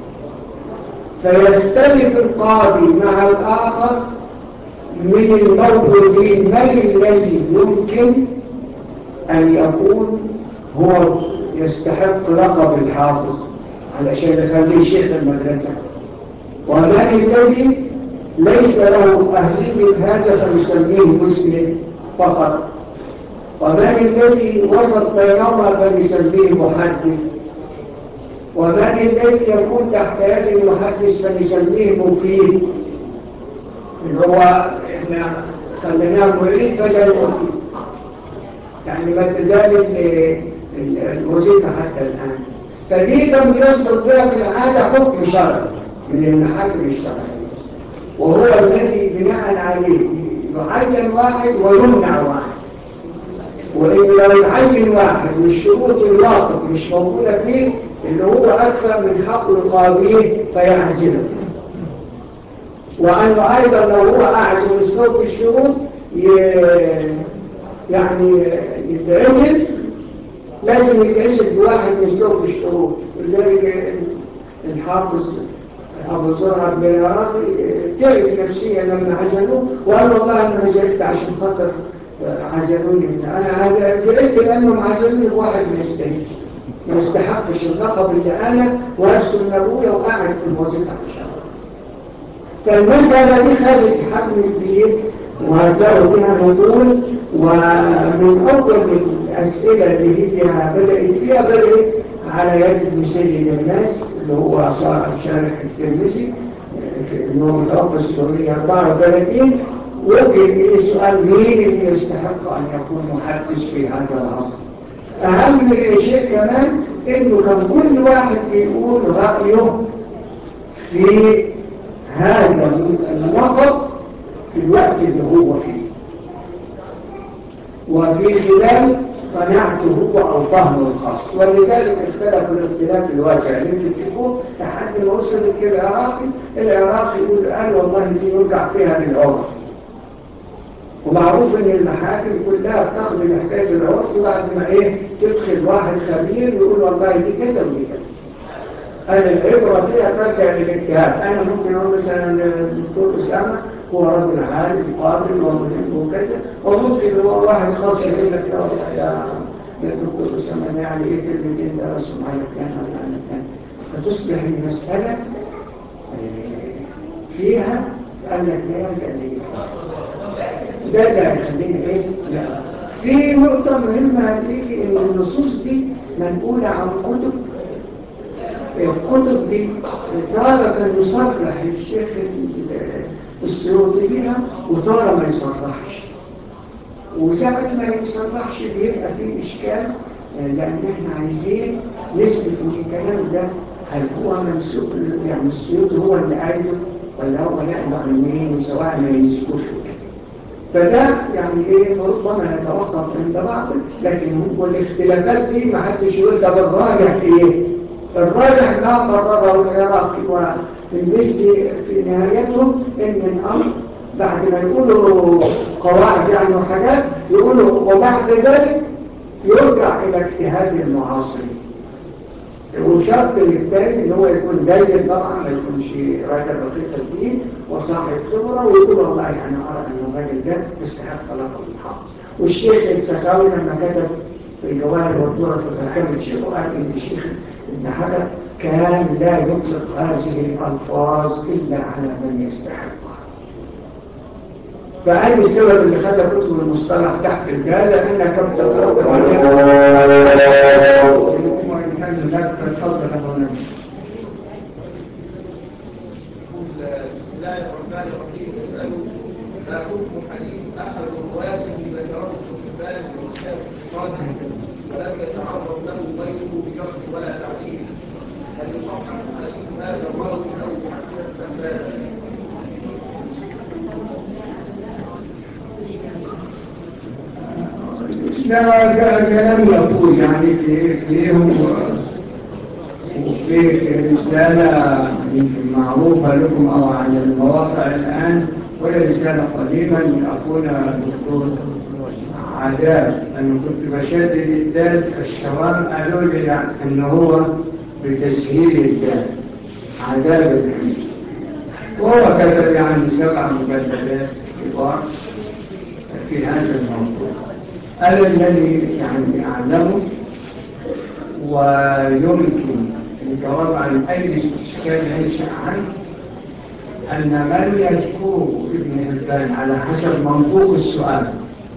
فيختلف القاضي مع الآخر من الموجودين من الذي يمكن أن يكون هو يستحق لقب الحافظ علشان يخليه شيخ المدرسة ومن الذي ليس له أهلية هذا فنسميه مسلم فقط ومن الذي وسط بينهما فنسميه محدث ومن الذي يكون تحت يد المحدث فنسميه مفيد اللي هو احنا خليناه معيد بدل مفيد يعني ما تزال الوظيفة حتى الآن فدي لم يصدر بها في العادة حكم شرعي من المحاكم الشرعية وهو الذي بناء عليه يعين واحد ويمنع واحد وإن لو يعين واحد والشروط الواقف مش موجودة فيه اللي هو أكثر من حق القاضي فيعزله وأنه أيضا لو هو قاعد ومستوفي الشروط يعني يتعزل لازم يتعزل بواحد مستوفي الشروط ولذلك الحافظ أبو زرع بن العراقي تعب نفسيا لما عزلوه وقال والله أنا زعلت عشان خاطر عزلوني أنا زعلت لأنهم عزلوني بواحد ما يستهيش ما يستحقش اللقب اللي أنا وارثه من أبويا وقاعد في الوظيفة إن شاء الله فالمسألة دي خدت حجم كبير وهتلاقوا فيها نقول ومن أول الأسئلة اللي هي بدأت فيها بدأت على يد المسيد الناس اللي هو شارح الترمذي اللي هو متوفى 634 وجه إليه سؤال مين اللي يستحق أن يكون محدث في هذا العصر أهم شيء كمان إنه كان كل واحد بيقول رأيه في هذا اللقب في الوقت اللي هو فيه وفي خلال قناعته هو أو فهمه الخاص ولذلك اختلف الاختلاف الواسع اللي انتم تشوفوه لحد ما وصل العراقي العراقي يقول قال والله دي يرجع فيها للعرف ومعروف ان المحاكم كلها بتاخد حكايه العرف وبعد ما ايه تدخل واحد خبير يقول والله دي كذا ودي كذا انا العبره فيها ترجع للاجتهاد انا ممكن اقول مثلا الدكتور اسامه هو رجل عالم قابل ومهم وكذا وممكن هو واحد خاص يقول لك يا يا يا دكتور اسامه يعني ايه كلمتين درسوا معايا كان ولا انا كان فتصبح المساله فيها قال لك لا يرجع ده اللي هيخلينا ايه لا في نقطة مهمة هتيجي ان النصوص دي منقولة عن كتب الكتب دي تارة يصرح الشيخ السيوطي بها وتارة ما يصرحش وساعة ما يصرحش بيبقى فيه إشكال لأن احنا عايزين نثبت ان الكلام ده هل هو منسوب يعني السيوطي هو اللي قايله ولا هو نحن علمين سواء ما يمسكوش فده يعني ايه ربما يتوقف عند بعض لكن هو الاختلافات دي ما حدش يقول ده بالراجح ايه الراجح ما قرره العراقي والمسي في نهايتهم ان الامر بعد ما يقولوا قواعد يعني وحاجات يقولوا وبعد ذلك يرجع الى اجتهاد المعاصرين وشرط للثاني ان هو يكون جيد طبعا ما يكونش راجل رقيق الدين وصاحب خبره ويقول والله انا ارى ان الراجل ده يستحق لقب الحافظ والشيخ السخاوي لما كتب في الجواهر والدورة في ترحيم الشيخ وقال ان الشيخ ابن حجر كان لا يطلق هذه الالفاظ الا على من يستحقها فأي السبب اللي خلى كتب المصطلح تحت الجهاز لأنك كم تتوقع عليها وإن كان لك فتفضل أبونا بسم الله الرحمن الرحيم يسأله ما حكم حديث أحد رواته ذكره الكتاب من كتاب القادم ولم يتعرض له غيره بجرح ولا تعديل هل يصحح حديث هذا الراوي أو يحسن الأنباء لا كلام يقول يعني في فيهم وفي رسالة يمكن معروفة لكم أو على المواقع الآن وهي رسالة قديمة من أخونا الدكتور عذاب أنا كنت بشدد الدال الشباب قالوا لي لا إن هو بتسهيل الدال عذاب الحمد وهو كتب يعني سبع مجلدات كبار في هذا الموضوع أنا الذي يعني أعلمه ويمكن الجواب عن أي استشكال ينشأ عنه أن من يذكره ابن هبان على حسب منطوق السؤال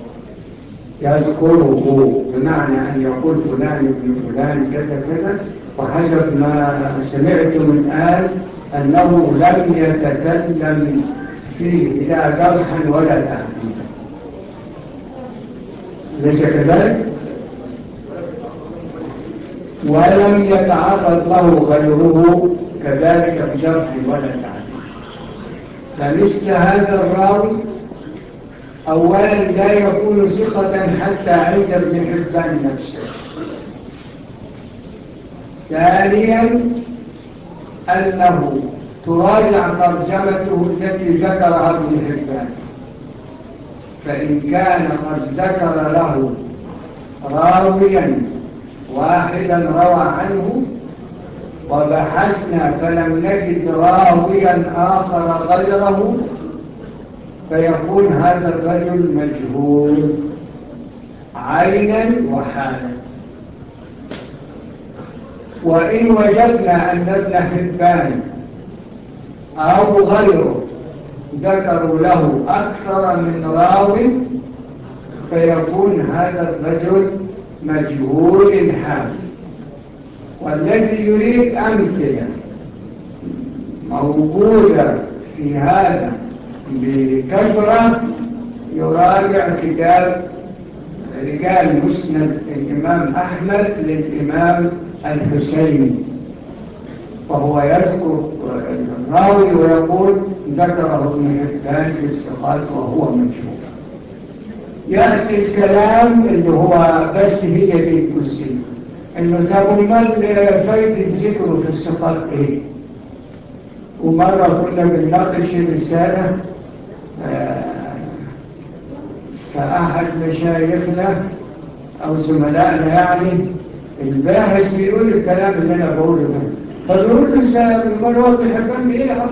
يذكره بمعنى أن يقول فلان ابن فلان كذا كذا وحسب ما سمعت من آل أنه لم يتكلم فيه لا جرحا ولا تعديلا ليس كذلك ولم يتعرض له غيره كذلك بجرح ولا تعديل فمثل هذا الراوي اولا لا يكون ثقة حتى عند ابن حبان نفسه ثانيا انه تراجع ترجمته التي ذكرها ابن حبان فإن كان قد ذكر له راويا واحدا روى عنه وبحثنا فلم نجد راويا آخر غيره فيكون هذا الرجل مجهول عينا وحالا وإن وجدنا أن ابن حبان أو غيره ذكروا له أكثر من راو فيكون هذا الرجل مجهول الحال والذي يريد أمثلة موجودة في هذا بكثرة يراجع كتاب رجال مسند الإمام أحمد للإمام الحسيني فهو يذكر الراوي ويقول ذكره ابن حبان في الثقات وهو مجهول يأتي الكلام اللي هو بس هي دي الجزئية انه طب امال فايدة ذكره في الثقات ايه ومرة كنا بنناقش رسالة فأحد مشايخنا أو زملائنا يعني الباحث بيقول الكلام اللي أنا بقوله ده فبيقول له يقول هو ابن حبان بيلعب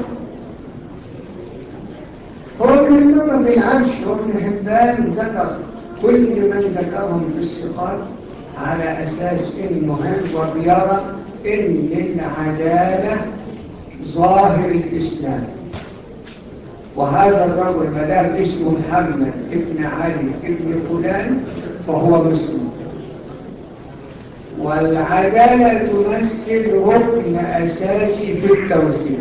هو ابن حبان ما بيلعبش هو ابن حبان ذكر كل من ذكرهم في الثقات على أساس إنه هم وبيرى إن العدالة ظاهر الإسلام وهذا الرجل ما دام اسمه محمد ابن علي ابن فلان فهو مسلم والعدالة تمثل ركن أساسي في التوزيع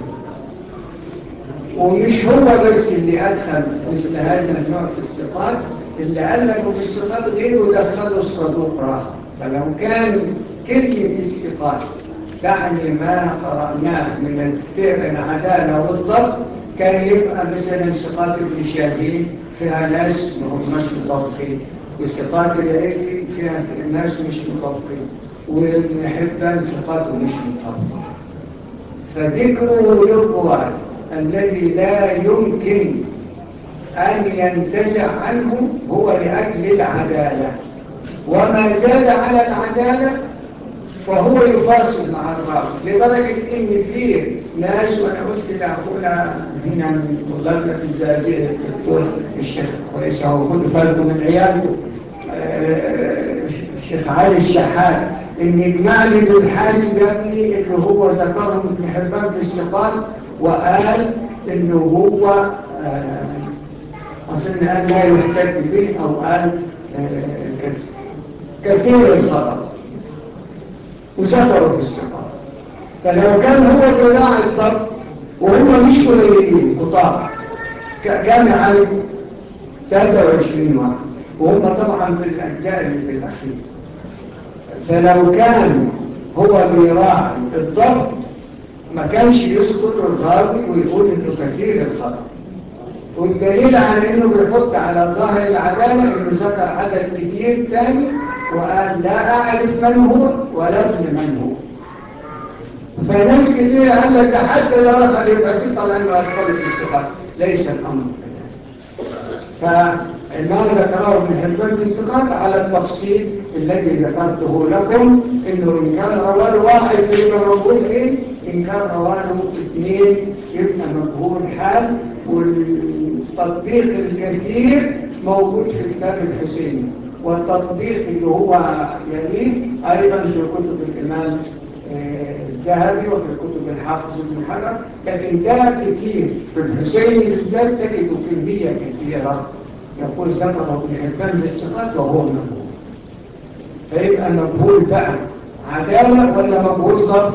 ومش هو بس اللي أدخل مثل هذا النوع في الثقات اللي قال لك في الثقات غيره دخلوا الصدوق راحة فلو كان كلمة الثقات تعني ما قرأناه من السير العدالة والضبط كان يبقى مثلا ثقات ابن شاهين فيها ناس ما هماش مطابقين وثقات العلي فيها ناس مش مطابقين وابن حبان ثقاته مش مطابقين فذكره للقرآن الذي لا يمكن أن ينتزع عنه هو لأجل العدالة وما زاد على العدالة فهو يفاصل مع الراوي لدرجة إن في ناس وأنا قلت لأخونا هنا من طلابنا في الزازية الدكتور الشيخ كويس هو خد فلته من عياله الشيخ علي الشحات إن يجمع لي بالحاسب يا ابني إنه هو ذكرهم ابن حبان في الثقات وقال إنه هو أصلا قال لا يحتج به أو قال كثير الخطأ وسافروا في الثقات فلو كان هو ذراع الضرب وهم مش قليلين قطاع جامع علي 23 واحد وهم طبعا في الأجزاء اللي في الأخير فلو كان هو بيراعي الضبط ما كانش يذكر الراوي ويقول انه كثير الخطأ والدليل على انه بيحط على ظاهر العدالة انه ذكر عدد كتير تاني وقال لا اعرف من هو ولا ابن من هو فناس كتير قال لك حتى لو دخل يبقى ثقة لانه ادخل في الثقة ليس الامر كذلك فما ذكره ابن حبان في الثقات على التفصيل الذي ذكرته لكم انه ان كان رواه واحد يبقى مجهول ايه ان كان رواه اثنين يبقى مجهول حال والتطبيق الكثير موجود في كتاب الحسيني والتطبيق اللي هو يليه ايضا في كتب الامام الذهبي وفي كتب الحافظ بن حجر لكن ده كتير في الحسيني بالذات تجد كمية كثيرة يقول ذكر ابن حبان في الثقات وهو مجهول فيبقى مجهول بقى عدالة ولا مجهول ضبط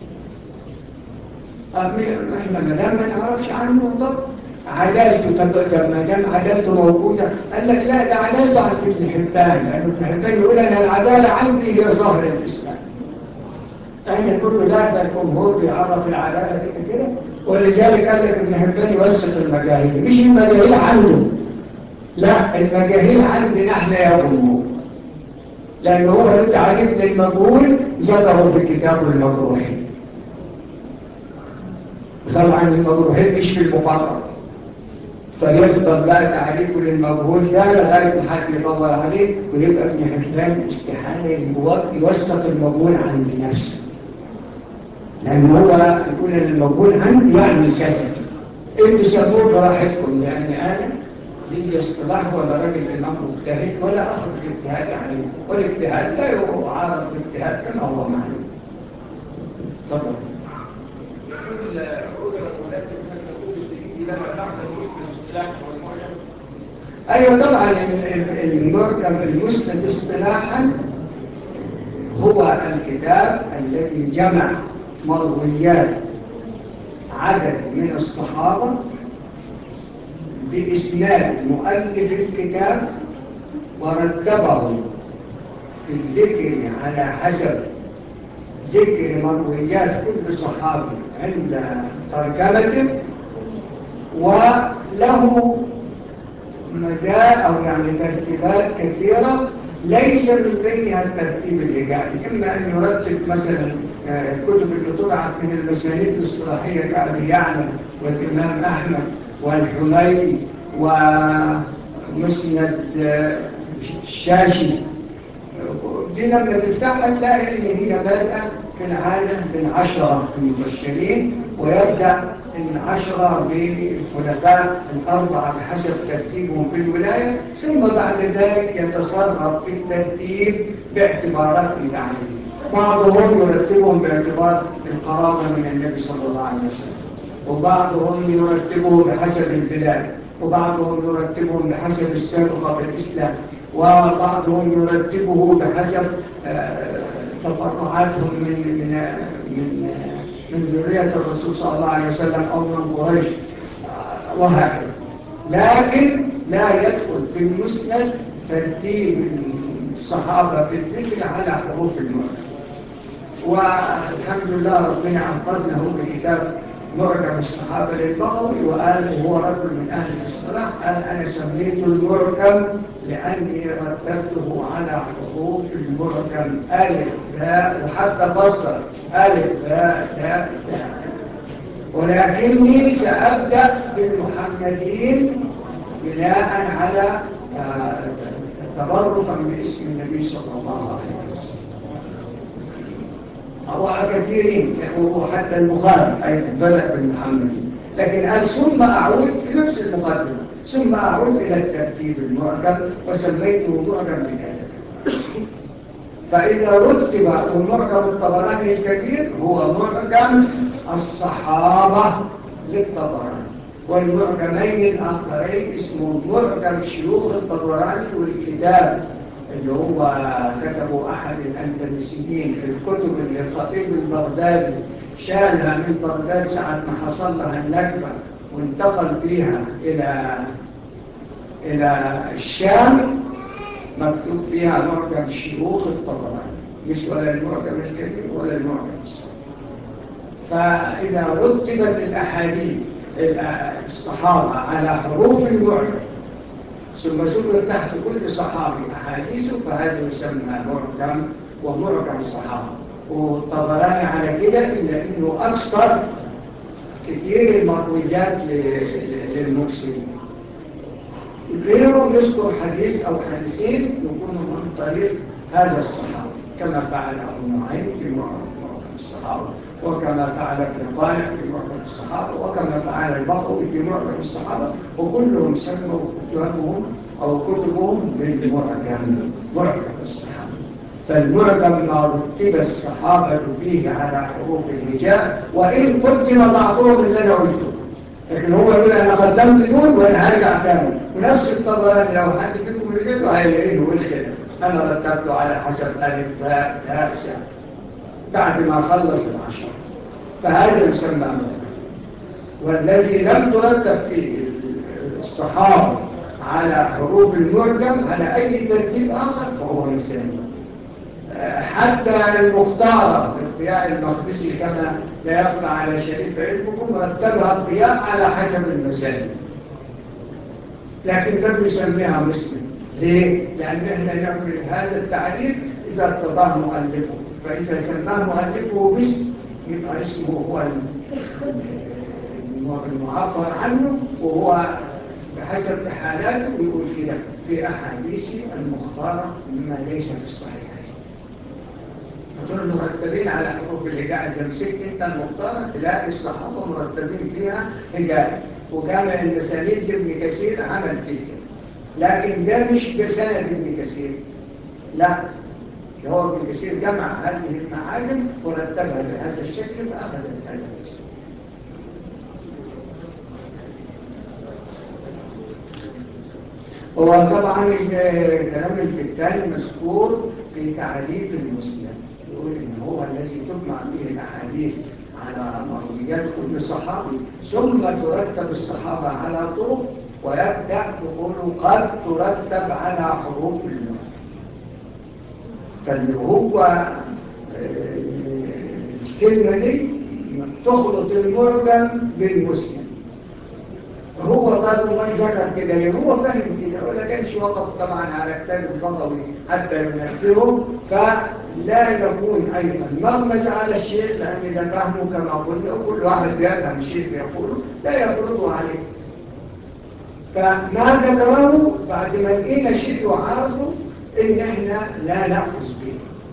احنا ما دام ما نعرفش عنه ضبط عدالته طب ما دام عدالته موجودة قال لك لا ده عدالته عند ابن حبان لأن ابن حبان يقول أنا العدالة عندي هي ظهر الإسلام احنا كل ده الجمهور بيعرف العدالة كده كده ولذلك قال لك ابن حبان يوثق المجاهيل مش المجاهيل عنده لا المجاهيل عندنا احنا يا جمهور لأن هو له تعريف للمجهول ذكره في كتاب المجروحين طبعا المجروحين مش في المقرر فيفضل بقى تعريفه للمجهول ده لغاية ما حد يدور عليه ويبقى ابن حبان استحالة يوثق المجهول عند نفسه لأن هو يقول ان المجهول عندي يعني كسر انتوا سموه براحتكم يعني أنا دي اصطلاح ولا راجل إمام مجتهد ولا أخذ الاجتهاد عليه والاجتهاد لا يعارض بالاجتهاد كما هو معلوم تفضل يقول عذر ولكن هل تقول السيدي لما بعد المسلم اصطلاحا والمعجم أيوة طبعا المعجم المسند اصطلاحا هو الكتاب الذي جمع مرويات عدد من الصحابة بإسناد مؤلف الكتاب ورتبه في الذكر على حسب ذكر مرويات كل صحابي عند ترجمته وله مدى أو يعني ترتيبات كثيرة ليس من بينها الترتيب الإيجابي إما أن يرتب مثلا الكتب اللي طبعت من المسانيد الاصطلاحية كأبي يعلم والإمام أحمد والحميدي مسند آه، الشاشي دي لما تفتحها تلاقي ان هي بادئه في العاده بالعشره المبشرين ويبدا العشره بالخلفاء الاربعه بحسب ترتيبهم في الولايه ثم بعد ذلك يتصرف في الترتيب باعتبارات التعليم بعضهم يرتبهم باعتبار القرابه من النبي صلى الله عليه وسلم وبعضهم يرتبه بحسب البلاد وبعضهم يرتبهم بحسب السابقة في الإسلام وبعضهم يرتبه بحسب آه، تفرعاتهم من من من من ذرية الرسول صلى الله عليه وسلم أو من قريش آه، وهكذا لكن لا يدخل في المسند ترتيب الصحابة في الذكر على حروف المعجم والحمد لله ربنا أنقذنا هو بكتاب معجم الصحابة للبغوي وقال وهو رجل من أهل الصلاح قال أنا سميته المعجم لأني رتبته على حروف المعجم ألف باء وحتى فصل ألف باء تاء ثاء ولكني سأبدأ بالمحمدين بناء على آه، تبركا باسم النبي صلى الله عليه وسلم أو كثيرين وحتى البخاري أيضا بدأ بالمحمدين لكن قال ثم أعود في نفس المقدمة ثم أعود إلى الترتيب المعجم وسميته معجم بكذا فإذا رتب المعجم الطبراني الكبير هو معجم الصحابة للطبراني والمعجمين الآخرين اسمه معجم شيوخ الطبراني والكتاب اللي هو كتبه أحد الأندلسيين في الكتب اللي الخطيب البغدادي شالها من بغداد ساعة ما حصل لها النكبة وانتقل بها إلى إلى الشام مكتوب فيها معجم شيوخ الطبراني مش ولا المعجم الكبير ولا المعجم الصغير فإذا رتبت الأحاديث الصحابة على حروف المعجم ثم ذكر تحت كل صحابي أحاديثه فهذا يسمى معجم ومعجم الصحابة والطبراني على كده إلا أنه أكثر كثير المرويات للمرسلين غيره يذكر حديث أو حديثين يكونوا من طريق هذا الصحابي كما فعل أبو نعيم في معجم الصحابة وكما فعل ابن طالع في معجم الصحابة وكما فعل البقوي في معجم الصحابة وكلهم سموا كتبهم أو كتبهم بالمعجم معجم الصحابة فالمعجم ما رتب الصحابة فيه على حروف الهجاء وإن قدم بعضهم اللي أنا قلته لكن هو يقول أنا قدمت دول وأنا هرجع تاني ونفس الطبراني لو حد فيكم رجعته هيلاقيه يقول كده أنا رتبته على حسب ألف باء تاء بعد ما خلص العشر فهذا يسمى معجم والذي لم ترتب فيه الصحابة على حروف المعجم على أي ترتيب آخر فهو مسلم حتى المختارة الضياء المقدسي كما لا يخفى على شريف علمكم رتبها الضياء على حسب المسائل لكن لم يسميها مسلم ليه؟ لأن احنا نعمل هذا التعريف إذا ارتضاه مؤلفه فإذا سماه مؤلفه باسم يبقى اسمه هو المعبر عنه وهو بحسب حالاته يقول كده في أحاديث المختارة مما ليس في الصحيحين دول مرتبين على حروف الهجاء إذا مسكت أنت المختارة تلاقي الصحابة مرتبين فيها هجاء وجامع المسانيد ابن كثير عمل فيه كده لكن ده مش بسند ابن كثير لا هو ابن كثير جمع هذه المعالم ورتبها بهذا الشكل فأخذ هذا الاسم وطبعا كلام الكتاب مذكور في تعريف المسلم يقول إن هو الذي تجمع به الأحاديث على مرويات كل صحابي ثم ترتب الصحابة على طرق ويبدأ يقول قد ترتب على حروف المعجم فاللي هو الكلمة دي تخلط المعجم بالمسلم هو قال من ذكر كده هو فاهم كده ولا كانش وقف طبعا على كتاب البغوي حتى ينكره فلا يكون ايضا مغمز على الشيخ لان ده فهمه كما قلنا وكل واحد يفهم شيء يقوله لا يفرضه عليه فماذا نراه بعد ما لقينا شيء يعارضه ان احنا لا نأخذ به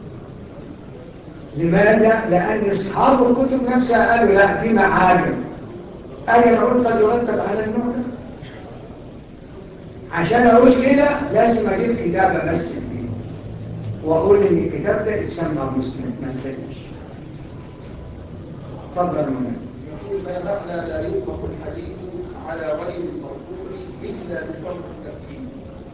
لماذا؟ لأن أصحاب الكتب نفسها قالوا لا دي معاجم أنا أقول قد يرتب على النوع ده عشان أقول كده لازم أجيب كتاب أمثل فيه وأقول إن الكتاب ده يسمى مسلم ما تلاقيش تفضل منك يقول ما معنى لا يطلق الحديث على غير المرفوع إلا بشرط التفسير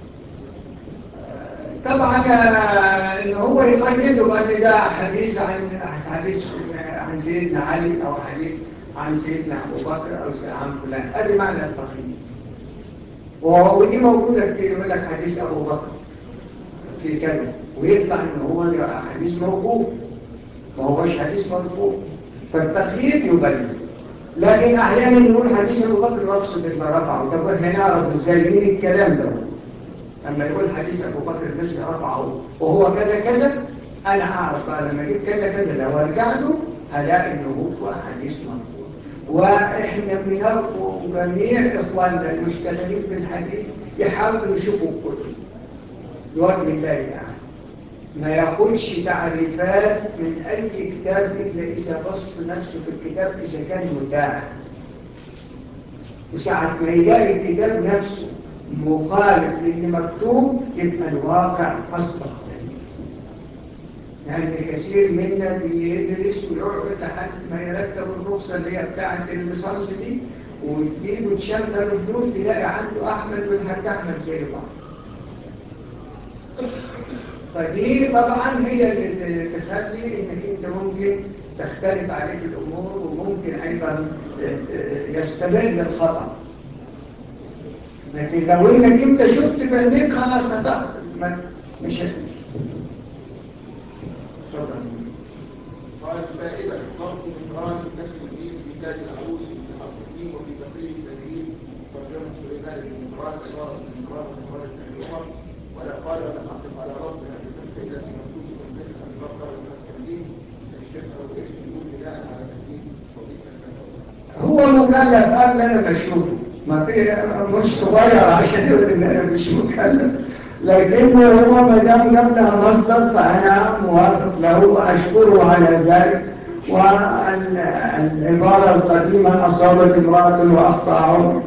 طبعا آه، ان هو يقيده قال ده حديث عن حديث عن سيدنا علي او حديث عن سيدنا ابو بكر او س- عن فلان ادي معنى التقييد وهو- ودي موجوده كتير يقول لك حديث ابو بكر في كذا ويطلع ان هو حديث موقوف ما هوش حديث مرفوع فالتقييد يبين لكن احيانا يقول حديث ابو بكر يقصد اللي رفعه طب احنا نعرف ازاي مين الكلام ده لما يقول حديث أبو بكر الذي رفعه وهو كذا كذا أنا أعرف بقى لما أجيب كذا كذا لو أرجع له هلاقي إنه هو حديث مرفوع وإحنا بنرجو جميع إخواننا المشتغلين في الحديث يحاولوا يشوفوا الكتب لوجه الله تعالى ما ياخدش تعريفات من أي كتاب إلا إذا بص نفسه في الكتاب إذا كان متاح وساعة ما يلاقي الكتاب نفسه مخالف للي مكتوب يبقى الواقع أصدق لأن كثير منا بيدرس ويقعد لحد ما يرتب الرخصة اللي هي بتاعة الليسانس دي وتجيب وتشغل الدور تلاقي عنده أحمد والحاج أحمد زي بعض فدي طبعا هي اللي تخلي انك انت ممكن تختلف عليك الامور وممكن ايضا يستمر الخطأ لكن لو انك انت شفت بعينيك خلاص هتعرف ما- مش هت- اتفضل. قال فائدة ضبط إمران نسل الدين في تاج العروس في المحققين وفي تقرير التدريب ترجمة سليمان بن إمران صار بن إمران وإمران بن عمر ولا قال لم أقف على ربنا بفتح التي مكتوب من ذكر أبي بكر بن التمدين الشيخ أبو اسم يقول بناء على تكليف وظيفة الفتوى هو مكلف قبل انا بشوفه ما في مش صغير عشان يقول ان انا مش مكلف لكن هو ما دام جاب لها مصدر فانا موافق له واشكره على ذلك والعباره القديمه اصابت امراه واخطا عمر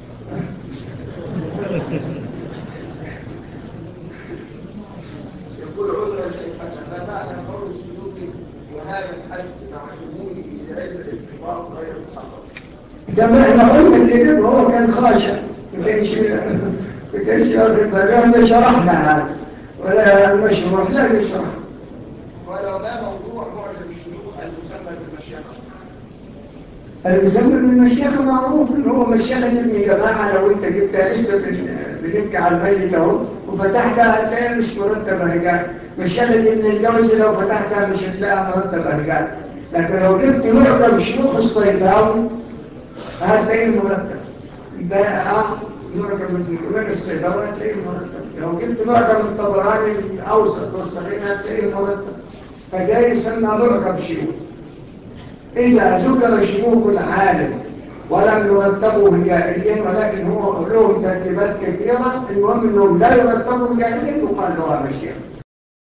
يقول عذرا شيخنا ما معنى قول السلوك وهذا الحد مع شموله لعلم الاستنباط غير محقق زي ما احنا قلنا كده وهو كان خاشع ما كانش ما كانش واخد باله احنا شرحنا هذا ولا المشروح لا يشرح ولو ما موضوع معجم الشيوخ المسمى بالمشيخة المسمى بالمشيخة معروف ان هو مشيخة ابن جماعة لو انت جبتها لسه بن- بنبكي على الميت اهو وفتحتها هتلاقيها مش مرتبة هجاء مشيخة ابن الجوز لو فتحتها مش هتلاقيها مرتبة هجاء لكن لو جبت معجم شيوخ الصيداوي هتلاقيه مرتب يبقى اه معجم ابن كمان الصيداوي هتلاقيه مرتب لو جبت معجم الطبراني الاوسط والصغير هتلاقيه مرتب فده يسمى معجم شيوخ إذا ذكر شيوخ العالم ولم يرتبوا هجائيا ولكن هو لهم ترتيبات كثيرة المهم أنهم لا يرتبوا هجائيا يقال له مشيخ